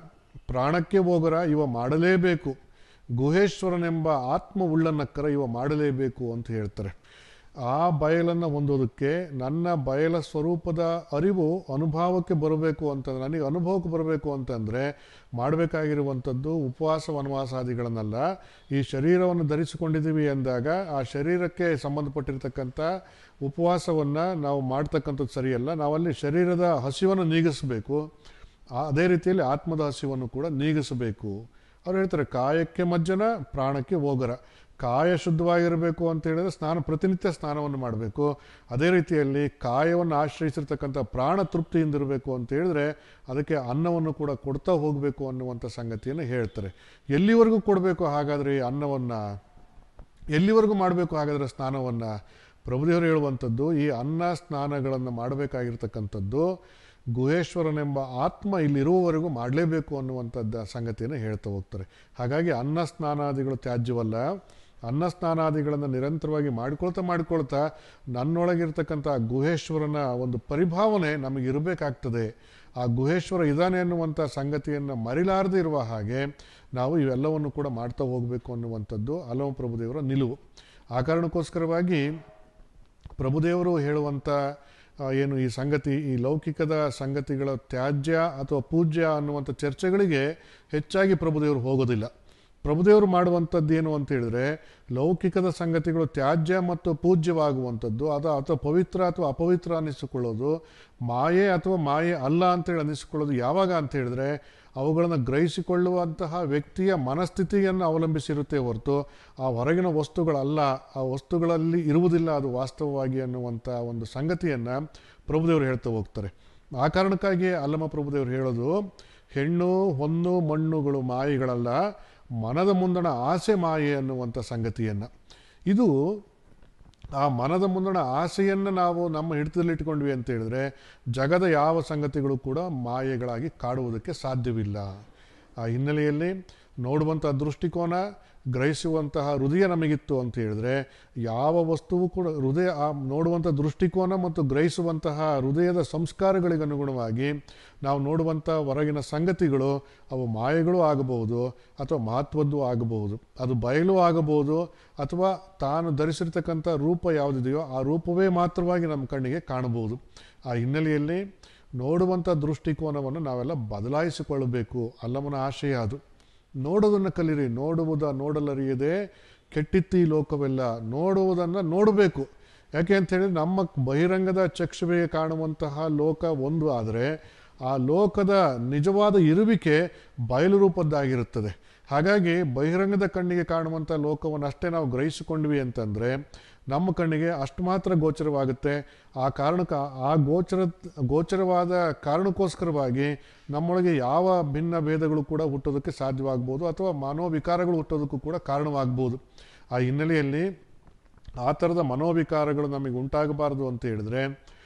ಪ್ರಾಣಕ್ಕೆ ಹೋಗರ ಇವ ಮಾಡಲೇಬೇಕು ಗುಹೇಶ್ವರನೆಂಬ ಆತ್ಮ ಉಳ್ಳನಕ್ಕರ ಇವ ಮಾಡಲೇಬೇಕು ಅಂತ ಹೇಳ್ತಾರೆ ಆ ಬಯಲನ್ನು ಹೊಂದೋದಕ್ಕೆ ನನ್ನ ಬಯಲ ಸ್ವರೂಪದ ಅರಿವು ಅನುಭವಕ್ಕೆ ಬರಬೇಕು ಅಂತಂದ್ರೆ ನನಗೆ ಅನುಭವಕ್ಕೆ ಬರಬೇಕು ಅಂತಂದರೆ ಮಾಡಬೇಕಾಗಿರುವಂಥದ್ದು ಉಪವಾಸ ವನವಾಸಾದಿಗಳನ್ನೆಲ್ಲ ಈ ಶರೀರವನ್ನು ಧರಿಸಿಕೊಂಡಿದ್ದೀವಿ ಎಂದಾಗ ಆ ಶರೀರಕ್ಕೆ ಸಂಬಂಧಪಟ್ಟಿರ್ತಕ್ಕಂಥ ಉಪವಾಸವನ್ನು ನಾವು ಮಾಡ್ತಕ್ಕಂಥದ್ದು ಸರಿಯಲ್ಲ ನಾವಲ್ಲಿ ಶರೀರದ ಹಸಿವನ್ನು ನೀಗಿಸಬೇಕು ಆ- ಅದೇ ರೀತಿಯಲ್ಲಿ ಆತ್ಮದ ಹಸಿವನ್ನು ಕೂಡ ನೀಗಿಸಬೇಕು ಅವ್ರು ಹೇಳ್ತಾರೆ ಕಾಯಕ್ಕೆ ಮಜ್ಜನ ಪ್ರಾಣಕ್ಕೆ ಹೋಗರ ಕಾಯ ಶುದ್ಧವಾಗಿರಬೇಕು ಅಂತ ಹೇಳಿದ್ರೆ ಸ್ನಾನ ಪ್ರತಿನಿತ್ಯ ಸ್ನಾನವನ್ನು ಮಾಡಬೇಕು ಅದೇ ರೀತಿಯಲ್ಲಿ ಕಾಯವನ್ನು ಆಶ್ರಯಿಸಿರ್ತಕ್ಕಂಥ ಪ್ರಾಣ ತೃಪ್ತಿಯಿಂದಿರಬೇಕು ಅಂತ ಹೇಳಿದ್ರೆ ಅದಕ್ಕೆ ಅನ್ನವನ್ನು ಕೂಡ ಕೊಡ್ತಾ ಹೋಗಬೇಕು ಅನ್ನುವಂಥ ಸಂಗತಿಯನ್ನು ಹೇಳ್ತಾರೆ ಎಲ್ಲಿವರೆಗೂ ಕೊಡಬೇಕು ಹಾಗಾದರೆ ಈ ಅನ್ನವನ್ನು ಎಲ್ಲಿವರೆಗೂ ಮಾಡಬೇಕು ಹಾಗಾದರೆ ಸ್ನಾನವನ್ನು ಪ್ರಭುದೇವರು ಹೇಳುವಂಥದ್ದು ಈ ಅನ್ನ ಸ್ನಾನಗಳನ್ನು ಮಾಡಬೇಕಾಗಿರ್ತಕ್ಕಂಥದ್ದು ಗುಹೇಶ್ವರನೆಂಬ ಆತ್ಮ ಇಲ್ಲಿರುವವರೆಗೂ ಮಾಡಲೇಬೇಕು ಅನ್ನುವಂಥದ್ದು ಸಂಗತಿಯನ್ನು ಹೇಳ್ತಾ ಹೋಗ್ತಾರೆ ಹಾಗಾಗಿ ಅನ್ನ ಸ್ನಾನಾದಿಗಳು ತ್ಯಾಜ್ಯವಲ್ಲ ಅನ್ನ ಸ್ನಾನಾದಿಗಳನ್ನು ನಿರಂತರವಾಗಿ ಮಾಡ್ಕೊಳ್ತಾ ಮಾಡ್ಕೊಳ್ತಾ ನನ್ನೊಳಗಿರ್ತಕ್ಕಂಥ ಗುಹೇಶ್ವರನ ಒಂದು ಪರಿಭಾವನೆ ನಮಗಿರಬೇಕಾಗ್ತದೆ ಆ ಗುಹೇಶ್ವರ ಇದ್ದಾನೆ ಅನ್ನುವಂಥ ಸಂಗತಿಯನ್ನು ಮರಿಲಾರದೇ ಇರುವ ಹಾಗೆ ನಾವು ಇವೆಲ್ಲವನ್ನು ಕೂಡ ಮಾಡ್ತಾ ಹೋಗಬೇಕು ಅನ್ನುವಂಥದ್ದು ಅಲವ ಪ್ರಭುದೇವರ ನಿಲುವು ಆ ಕಾರಣಕ್ಕೋಸ್ಕರವಾಗಿ ಪ್ರಭುದೇವರು ಹೇಳುವಂಥ ಆ, ಏನು ಈ ಸಂಗತಿ ಈ ಲೌಕಿಕದ ಸಂಗತಿಗಳ ತ್ಯಾಜ್ಯ ಅಥವಾ ಪೂಜ್ಯ ಅನ್ನುವಂಥ ಚರ್ಚೆಗಳಿಗೆ ಹೆಚ್ಚಾಗಿ ಪ್ರಭುದೇವರು ಹೋಗೋದಿಲ್ಲ ಪ್ರಭುದೇವರು ಮಾಡುವಂಥದ್ದು ಏನು ಅಂತ ಹೇಳಿದ್ರೆ ಲೌಕಿಕದ ಸಂಗತಿಗಳು ತ್ಯಾಜ್ಯ ಮತ್ತು ಪೂಜ್ಯವಾಗುವಂಥದ್ದು ಅದು ಅಥವಾ ಪವಿತ್ರ ಅಥವಾ ಅಪವಿತ್ರ ಅನ್ನಿಸಿಕೊಳ್ಳೋದು ಮಾಯೆ ಅಥವಾ ಮಾಯೆ ಅಲ್ಲ ಅಂತೇಳಿ ಅನ್ನಿಸಿಕೊಳ್ಳೋದು ಯಾವಾಗ ಅಂತ ಹೇಳಿದ್ರೆ ಅವುಗಳನ್ನು ಗ್ರಹಿಸಿಕೊಳ್ಳುವಂತಹ ವ್ಯಕ್ತಿಯ ಮನಸ್ಥಿತಿಯನ್ನು ಅವಲಂಬಿಸಿರುತ್ತೆ ಹೊರತು ಆ ಹೊರಗಿನ ವಸ್ತುಗಳಲ್ಲ ಆ ವಸ್ತುಗಳಲ್ಲಿ ಇರುವುದಿಲ್ಲ ಅದು ವಾಸ್ತವವಾಗಿ ಅನ್ನುವಂಥ ಒಂದು ಸಂಗತಿಯನ್ನು ಪ್ರಭುದೇವರು ಹೇಳ್ತಾ ಹೋಗ್ತಾರೆ ಆ ಕಾರಣಕ್ಕಾಗಿ ಅಲ್ಲಮ ಪ್ರಭುದೇವರು ಹೇಳೋದು ಹೆಣ್ಣು ಹೊನ್ನು ಮಣ್ಣುಗಳು ಮಾಯೆಗಳಲ್ಲ ಮನದ ಮುಂದಣ ಆಸೆ ಮಾಯೆ ಅನ್ನುವಂಥ ಸಂಗತಿಯನ್ನು ಇದು ಆ ಮನದ ಮುಂದಣ ಆಸೆಯನ್ನು ನಾವು ನಮ್ಮ ಹಿಡಿತದಲ್ಲಿ ಇಟ್ಕೊಂಡ್ವಿ ಅಂತ ಹೇಳಿದ್ರೆ ಜಗದ ಯಾವ ಸಂಗತಿಗಳು ಕೂಡ ಮಾಯೆಗಳಾಗಿ ಕಾಡುವುದಕ್ಕೆ ಸಾಧ್ಯವಿಲ್ಲ ಆ ಹಿನ್ನೆಲೆಯಲ್ಲಿ ನೋಡುವಂಥ ದೃಷ್ಟಿಕೋನ ಗ್ರಹಿಸುವಂತಹ ಹೃದಯ ನಮಗಿತ್ತು ಅಂತ ಹೇಳಿದ್ರೆ ಯಾವ ವಸ್ತುವು ಕೂಡ ಹೃದಯ ಆ ನೋಡುವಂಥ ದೃಷ್ಟಿಕೋನ ಮತ್ತು ಗ್ರಹಿಸುವಂತಹ ಹೃದಯದ ಸಂಸ್ಕಾರಗಳಿಗೆ ಅನುಗುಣವಾಗಿ ನಾವು ನೋಡುವಂಥ ಹೊರಗಿನ ಸಂಗತಿಗಳು ಅವು ಮಾಯೆಗಳು ಆಗಬಹುದು ಅಥವಾ ಮಹತ್ವದ್ದು ಆಗಬಹುದು ಅದು ಬಯಲು ಆಗಬಹುದು ಅಥವಾ ತಾನು ಧರಿಸಿರ್ತಕ್ಕಂಥ ರೂಪ ಯಾವುದಿದೆಯೋ ಆ ರೂಪವೇ ಮಾತ್ರವಾಗಿ ನಮ್ಮ ಕಣ್ಣಿಗೆ ಕಾಣಬಹುದು ಆ ಹಿನ್ನೆಲೆಯಲ್ಲಿ ನೋಡುವಂಥ ದೃಷ್ಟಿಕೋನವನ್ನು ನಾವೆಲ್ಲ ಬದಲಾಯಿಸಿಕೊಳ್ಳಬೇಕು ಅಲ್ಲಮನ ಆಶಯ ಅದು ನೋಡೋದನ್ನು ಕಲಿರಿ ನೋಡುವುದ ನೋಡಲರಿಯದೆ ಕೆಟ್ಟಿತ್ತಿ ಲೋಕವೆಲ್ಲ ನೋಡುವುದನ್ನು ನೋಡಬೇಕು ಯಾಕೆ ಅಂತ ಹೇಳಿದ್ರೆ ನಮ್ಮ ಬಹಿರಂಗದ ಚಕ್ಷುವಿಗೆ ಕಾಣುವಂತಹ ಲೋಕ ಒಂದು ಆದರೆ ಆ ಲೋಕದ ನಿಜವಾದ ಇರುವಿಕೆ ಬಯಲು ರೂಪದ್ದಾಗಿರುತ್ತದೆ ಹಾಗಾಗಿ ಬಹಿರಂಗದ ಕಣ್ಣಿಗೆ ಕಾಣುವಂಥ ಲೋಕವನ್ನು ಅಷ್ಟೇ ನಾವು ಗ್ರಹಿಸಿಕೊಂಡ್ವಿ ಅಂತಂದರೆ ನಮ್ಮ ಕಣ್ಣಿಗೆ ಅಷ್ಟು ಮಾತ್ರ ಗೋಚರವಾಗುತ್ತೆ ಆ ಕಾರಣಕ್ಕೆ ಆ ಗೋಚರ ಗೋಚರವಾದ ಕಾರಣಕ್ಕೋಸ್ಕರವಾಗಿ ನಮ್ಮೊಳಗೆ ಯಾವ ಭಿನ್ನ ಭೇದಗಳು ಕೂಡ ಹುಟ್ಟೋದಕ್ಕೆ ಸಾಧ್ಯವಾಗ್ಬೋದು ಅಥವಾ ಮನೋವಿಕಾರಗಳು ಹುಟ್ಟೋದಕ್ಕೂ ಕೂಡ ಕಾರಣವಾಗ್ಬೋದು ಆ ಹಿನ್ನೆಲೆಯಲ್ಲಿ ಆ ಥರದ ಮನೋವಿಕಾರಗಳು ನಮಗೆ ಉಂಟಾಗಬಾರದು ಅಂತ ಹೇಳಿದ್ರೆ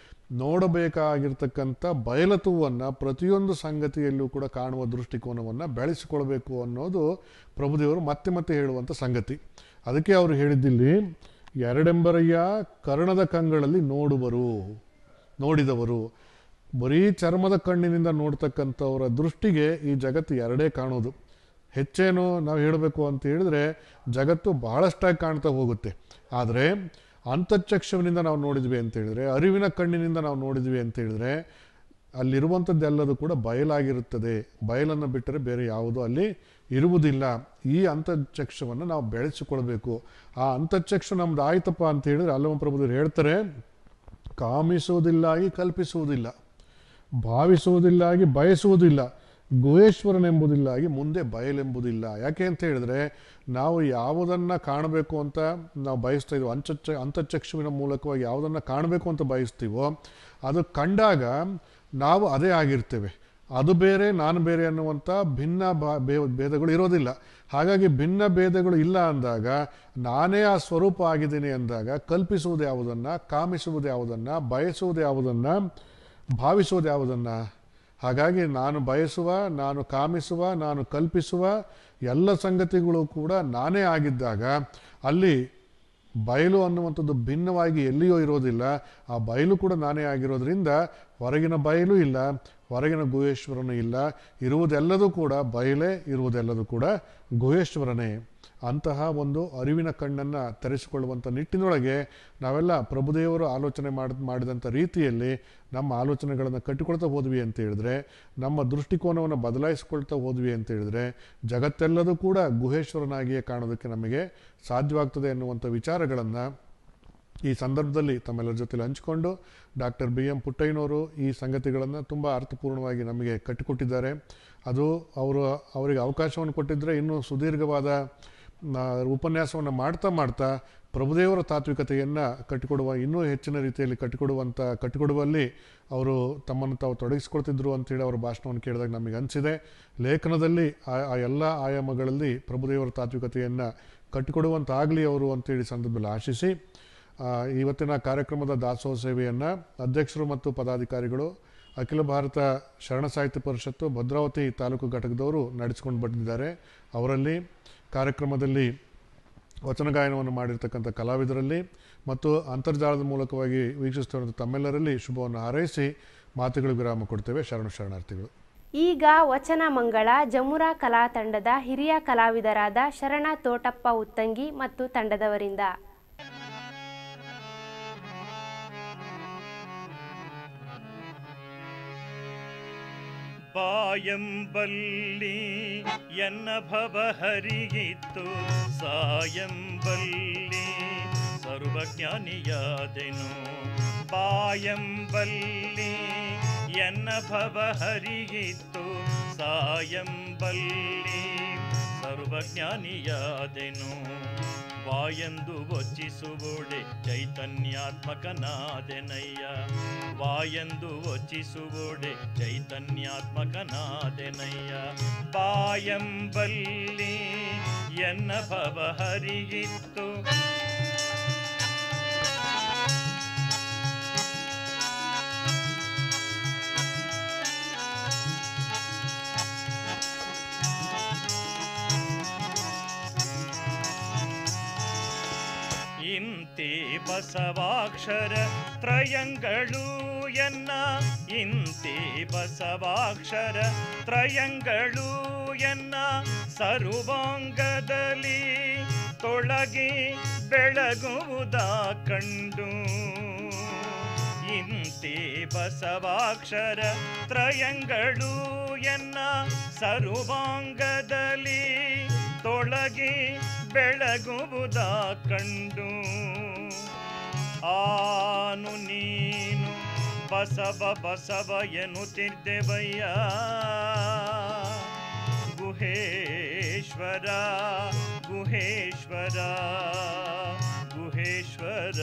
ನೋಡಬೇಕಾಗಿರ್ತಕ್ಕಂಥ ಬಯಲತುವನ್ನು ಪ್ರತಿಯೊಂದು ಸಂಗತಿಯಲ್ಲೂ ಕೂಡ ಕಾಣುವ ದೃಷ್ಟಿಕೋನವನ್ನು ಬೆಳೆಸಿಕೊಳ್ಬೇಕು ಅನ್ನೋದು ಪ್ರಭುದೇವರು ಮತ್ತೆ ಮತ್ತೆ ಹೇಳುವಂಥ ಸಂಗತಿ ಅದಕ್ಕೆ ಅವರು ಹೇಳಿದ್ದಿಲ್ಲಿ ಎರಡೆಂಬರಯ್ಯ ಕರ್ಣದ ಕಂಗಳಲ್ಲಿ ನೋಡುವರು ನೋಡಿದವರು ಬರೀ ಚರ್ಮದ ಕಣ್ಣಿನಿಂದ ನೋಡ್ತಕ್ಕಂಥವರ ದೃಷ್ಟಿಗೆ ಈ ಜಗತ್ತು ಎರಡೇ ಕಾಣೋದು ಹೆಚ್ಚೇನು ನಾವು ಹೇಳಬೇಕು ಅಂತ ಹೇಳಿದ್ರೆ ಜಗತ್ತು ಬಹಳಷ್ಟಾಗಿ ಕಾಣ್ತಾ ಹೋಗುತ್ತೆ ಆದರೆ ಅಂತಃಚಕ್ಷುವಿನಿಂದ ನಾವು ನೋಡಿದ್ವಿ ಅಂತ ಹೇಳಿದ್ರೆ ಅರಿವಿನ ಕಣ್ಣಿನಿಂದ ನಾವು ನೋಡಿದ್ವಿ ಅಂತ ಹೇಳಿದ್ರೆ ಅಲ್ಲಿರುವಂಥದ್ದೆಲ್ಲದೂ ಕೂಡ ಬಯಲಾಗಿರುತ್ತದೆ ಬಯಲನ್ನು ಬಿಟ್ಟರೆ ಬೇರೆ ಯಾವುದೂ ಅಲ್ಲಿ ಇರುವುದಿಲ್ಲ ಈ ಅಂತಃಚಕ್ಷುವನ್ನು ನಾವು ಬೆಳೆಸಿಕೊಳ್ಬೇಕು ಆ ಅಂತಃಚಕ್ಷು ನಮ್ದು ಆಯ್ತಪ್ಪ ಅಂತ ಹೇಳಿದ್ರೆ ಅಲ್ಲಮ ಪ್ರಭುದರು ಹೇಳ್ತಾರೆ ಕಾಮಿಸುವುದಿಲ್ಲಾಗಿ ಕಲ್ಪಿಸುವುದಿಲ್ಲ ಭಾವಿಸುವುದಿಲ್ಲಾಗಿ ಬಯಸುವುದಿಲ್ಲ ಗುಹೇಶ್ವರನೆಂಬುದಿಲ್ಲಾಗಿ ಮುಂದೆ ಬಯಲೆಂಬುದಿಲ್ಲ ಯಾಕೆ ಅಂತ ಹೇಳಿದ್ರೆ ನಾವು ಯಾವುದನ್ನು ಕಾಣಬೇಕು ಅಂತ ನಾವು ಬಯಸ್ತಾ ಇದ್ದೀವಿ ಅಂಚಚ್ಚ ಅಂತಃಚಕ್ಷುವಿನ ಮೂಲಕವಾಗಿ ಯಾವುದನ್ನು ಕಾಣಬೇಕು ಅಂತ ಬಯಸ್ತೀವೋ ಅದು ಕಂಡಾಗ ನಾವು ಅದೇ ಆಗಿರ್ತೇವೆ ಅದು ಬೇರೆ ನಾನು ಬೇರೆ ಅನ್ನುವಂಥ ಭಿನ್ನ ಬಾ- ಭೇ- ಭೇದಗಳು ಇರೋದಿಲ್ಲ ಹಾಗಾಗಿ ಭಿನ್ನ ಭೇದಗಳು ಇಲ್ಲ ಅಂದಾಗ ನಾನೇ ಆ ಸ್ವರೂಪ ಆಗಿದ್ದೀನಿ ಅಂದಾಗ ಕಲ್ಪಿಸುವುದು ಯಾವುದನ್ನು ಕಾಮಿಸುವುದು ಯಾವುದನ್ನು ಬಯಸುವುದು ಯಾವುದನ್ನು ಭಾವಿಸುವುದು ಯಾವುದನ್ನು ಹಾಗಾಗಿ ನಾನು ಬಯಸುವ ನಾನು ಕಾಮಿಸುವ ನಾನು ಕಲ್ಪಿಸುವ ಎಲ್ಲ ಸಂಗತಿಗಳು ಕೂಡ ನಾನೇ ಆಗಿದ್ದಾಗ ಅಲ್ಲಿ ಬಯಲು ಅನ್ನುವಂಥದ್ದು ಭಿನ್ನವಾಗಿ ಎಲ್ಲಿಯೋ ಇರೋದಿಲ್ಲ ಆ ಬಯಲು ಕೂಡ ನಾನೇ ಆಗಿರೋದ್ರಿಂದ ಹೊರಗಿನ ಬಯಲು ಇಲ್ಲ ಹೊರಗಿನ ಗುಹೇಶ್ವರನೂ ಇಲ್ಲ ಇರುವುದೆಲ್ಲದೂ ಕೂಡ ಬಯಲೇ ಇರುವುದೆಲ್ಲದೂ ಕೂಡ ಗುಹೇಶ್ವರನೇ ಅಂತಹ ಒಂದು ಅರಿವಿನ ಕಣ್ಣನ್ನು ತೆರೆಸಿಕೊಳ್ಳುವಂಥ ನಿಟ್ಟಿನೊಳಗೆ ನಾವೆಲ್ಲ ಪ್ರಭುದೇವರು ಆಲೋಚನೆ ಮಾಡಿ ಮಾಡಿದಂಥ ರೀತಿಯಲ್ಲಿ ನಮ್ಮ ಆಲೋಚನೆಗಳನ್ನು ಕಟ್ಟಿಕೊಳ್ತಾ ಹೋದ್ವಿ ಅಂತ ಹೇಳಿದ್ರೆ ನಮ್ಮ ದೃಷ್ಟಿಕೋನವನ್ನು ಬದಲಾಯಿಸ್ಕೊಳ್ತಾ ಹೋದ್ವಿ ಅಂತ ಹೇಳಿದ್ರೆ ಜಗತ್ತೆಲ್ಲದೂ ಕೂಡ ಗುಹೇಶ್ವರನಾಗಿಯೇ ಕಾಣೋದಕ್ಕೆ ನಮಗೆ ಸಾಧ್ಯವಾಗ್ತದೆ ಎನ್ನುವಂಥ ವಿಚಾರಗಳನ್ನು ಈ ಸಂದರ್ಭದಲ್ಲಿ ತಮ್ಮೆಲ್ಲರ ಜೊತೆಲಿ ಹಂಚಿಕೊಂಡು ಡಾಕ್ಟರ್ ಬಿ ಎಂ ಪುಟ್ಟಯ್ಯನವರು ಈ ಸಂಗತಿಗಳನ್ನು ತುಂಬ ಅರ್ಥಪೂರ್ಣವಾಗಿ ನಮಗೆ ಕಟ್ಟಿಕೊಟ್ಟಿದ್ದಾರೆ ಅದು ಅವರು ಅವರಿಗೆ ಅವಕಾಶವನ್ನು ಕೊಟ್ಟಿದ್ದರೆ ಇನ್ನೂ ಸುದೀರ್ಘವಾದ ಆ, ಉಪನ್ಯಾಸವನ್ನು ಮಾಡ್ತಾ ಮಾಡ್ತಾ ಪ್ರಭುದೇವರ ತಾತ್ವಿಕತೆಯನ್ನು ಕಟ್ಟಿಕೊಡುವ ಇನ್ನೂ ಹೆಚ್ಚಿನ ರೀತಿಯಲ್ಲಿ ಕಟ್ಟಿಕೊಡುವಂಥ ಕಟ್ಟಿಕೊಡುವಲ್ಲಿ ಅವರು ತಮ್ಮನ್ನು ತಾವು ತೊಡಗಿಸ್ಕೊಳ್ತಿದ್ರು ಅಂತೇಳಿ ಅವರ ಭಾಷಣವನ್ನು ಕೇಳಿದಾಗ ನಮಗೆ ಅನಿಸಿದೆ ಲೇಖನದಲ್ಲಿ ಆ ಆ ಎಲ್ಲ ಆಯಾಮಗಳಲ್ಲಿ ಪ್ರಭುದೇವರ ತಾತ್ವಿಕತೆಯನ್ನು ಕಟ್ಟಿಕೊಡುವಂತಾಗಲಿ ಅವರು ಅಂತೇಳಿ ಸಂದರ್ಭದಲ್ಲಿ ಆಶಿಸಿ ಆ, ಇವತ್ತಿನ ಕಾರ್ಯಕ್ರಮದ ದಾಸೋಹ ಸೇವೆಯನ್ನು ಅಧ್ಯಕ್ಷರು ಮತ್ತು ಪದಾಧಿಕಾರಿಗಳು ಅಖಿಲ ಭಾರತ ಶರಣ ಸಾಹಿತ್ಯ ಪರಿಷತ್ತು ಭದ್ರಾವತಿ ತಾಲೂಕು ಘಟಕದವರು ನಡೆಸಿಕೊಂಡು ಬಂದಿದ್ದಾರೆ ಅವರಲ್ಲಿ ಕಾರ್ಯಕ್ರಮದಲ್ಲಿ ವಚನ ಗಾಯನವನ್ನು ಮಾಡಿರ್ತಕ್ಕಂಥ ಕಲಾವಿದರಲ್ಲಿ ಮತ್ತು ಅಂತರ್ಜಾಲದ ಮೂಲಕವಾಗಿ ವೀಕ್ಷಿಸುತ್ತಿರುವಂಥ ತಮ್ಮೆಲ್ಲರಲ್ಲಿ ಶುಭವನ್ನು ಹಾರೈಸಿ ಮಾತುಗಳು ವಿರಾಮ ಕೊಡ್ತೇವೆ ಶರಣು ಶರಣಾರ್ಥಿಗಳು ಈಗ ವಚನ ಮಂಗಳ ಜಮುರಾ ಕಲಾ ತಂಡದ ಹಿರಿಯ ಕಲಾವಿದರಾದ ಶರಣ ತೋಟಪ್ಪ ಉತ್ತಂಗಿ ಮತ್ತು ತಂಡದವರಿಂದ ಬಾಯಂಬಲ್ಲಿ ಎನ್ನ ಭವ ಹರಿಯಿತ್ತು ಸಾಯಂಬಲ್ಲಿ ಸರ್ವಜ್ಞಾನಿಯಾದೆನು ಬಾಯಂಬಲ್ಲಿ ಎನ್ನ ಭವ ಹರಿಯಿತ್ತು ಸಾಯಂಬಲ್ಲಿ ಸರ್ವಜ್ಞಾನಿಯಾದೆನು ವಾಯಂದು ವಚಿಸುವುಡೆ ಚೈತನ್ಯಾತ್ಮಕನಾದೆನಯ್ಯ ವಾಯಂದು ವಚಿಸುವುಡೆ ಚೈತನ್ಯಾತ್ಮಕನಾದೆನಯ್ಯ ಬಾಯಂಬಲ್ಲಿ ಎನ್ನ ಭವ ಹರಿಯಿತ್ತು ಇಂತಿ ಬಸವಾಕ್ಷರ ತ್ರಯಂಗಳು ಎನ್ನ ಇಂತಿ ಬಸವಾಕ್ಷರ ತ್ರಯಂಗಳು ಎನ್ನ ಸರ್ವಾಂಗದಲ್ಲಿ ತೊಳಗಿ ಬೆಳಗುವುದ ಕಂಡು ಇಂತಿ ಬಸವಾಕ್ಷರ ತ್ರಯಂಗಳು ಎನ್ನ ಸರ್ವಾಂಗದಲ್ಲಿ ತೊಳಗಿ ಬೆಳಗುವುದ ಕಂಡು ಆನು ನೀನು ಬಸವ ಬಸವ ಎನ್ನುತ್ತಿದ್ದೆವಯ್ಯ ಗುಹೇಶ್ವರ ಗುಹೇಶ್ವರ ಗುಹೇಶ್ವರ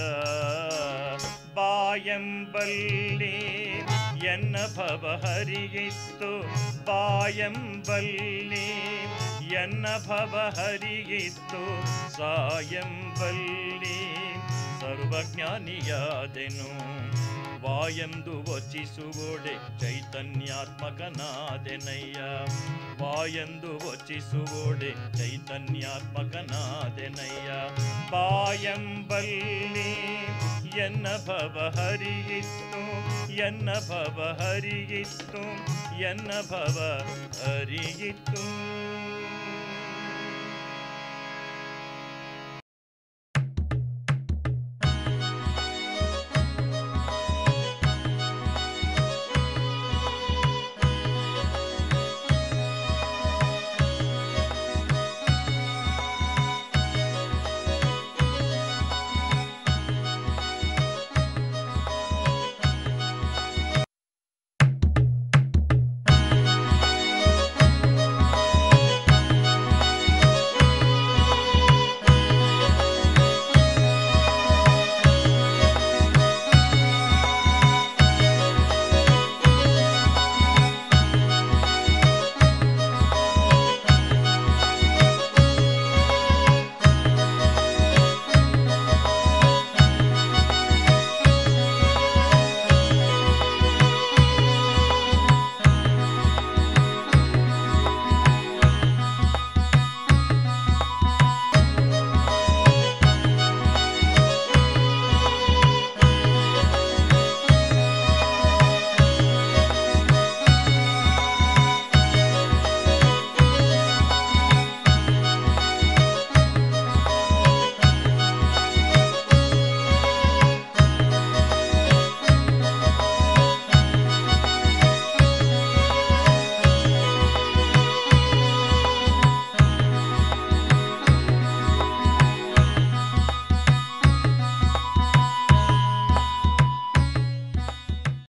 ಬಾಯಂಬಲ್ಲಿ ಎನ್ನ ಭವ ಹರಿಯಿತ್ತು ಬಾಯಂಬಲ್ಲಿ ಎನ್ನ ಭವ ಹರಿಯಿತ್ತು ಸಾಯಂಬಲ್ಲಿ ಸರ್ವಜ್ಞಾನಿಯಾದೆನು ವಾಯಂದು ವಚಿಸುವೊಡೆ ಚೈತನ್ಯಾತ್ಮಕನಾದೆನಯ್ಯ ವಾಯಂದು ವಚಿಸುವೊಡೆ ಚೈತನ್ಯಾತ್ಮಕನಾದೆನಯ್ಯ ಬಾಯಂಬಲ್ಲಿ ಎನ್ನ ಭವ ಹರಿಯಿತ್ತು ಎನ್ನ ಭವ ಹರಿಯಿತ್ತು ಎನ್ನ ಭವ ಹರಿಯಿತ್ತು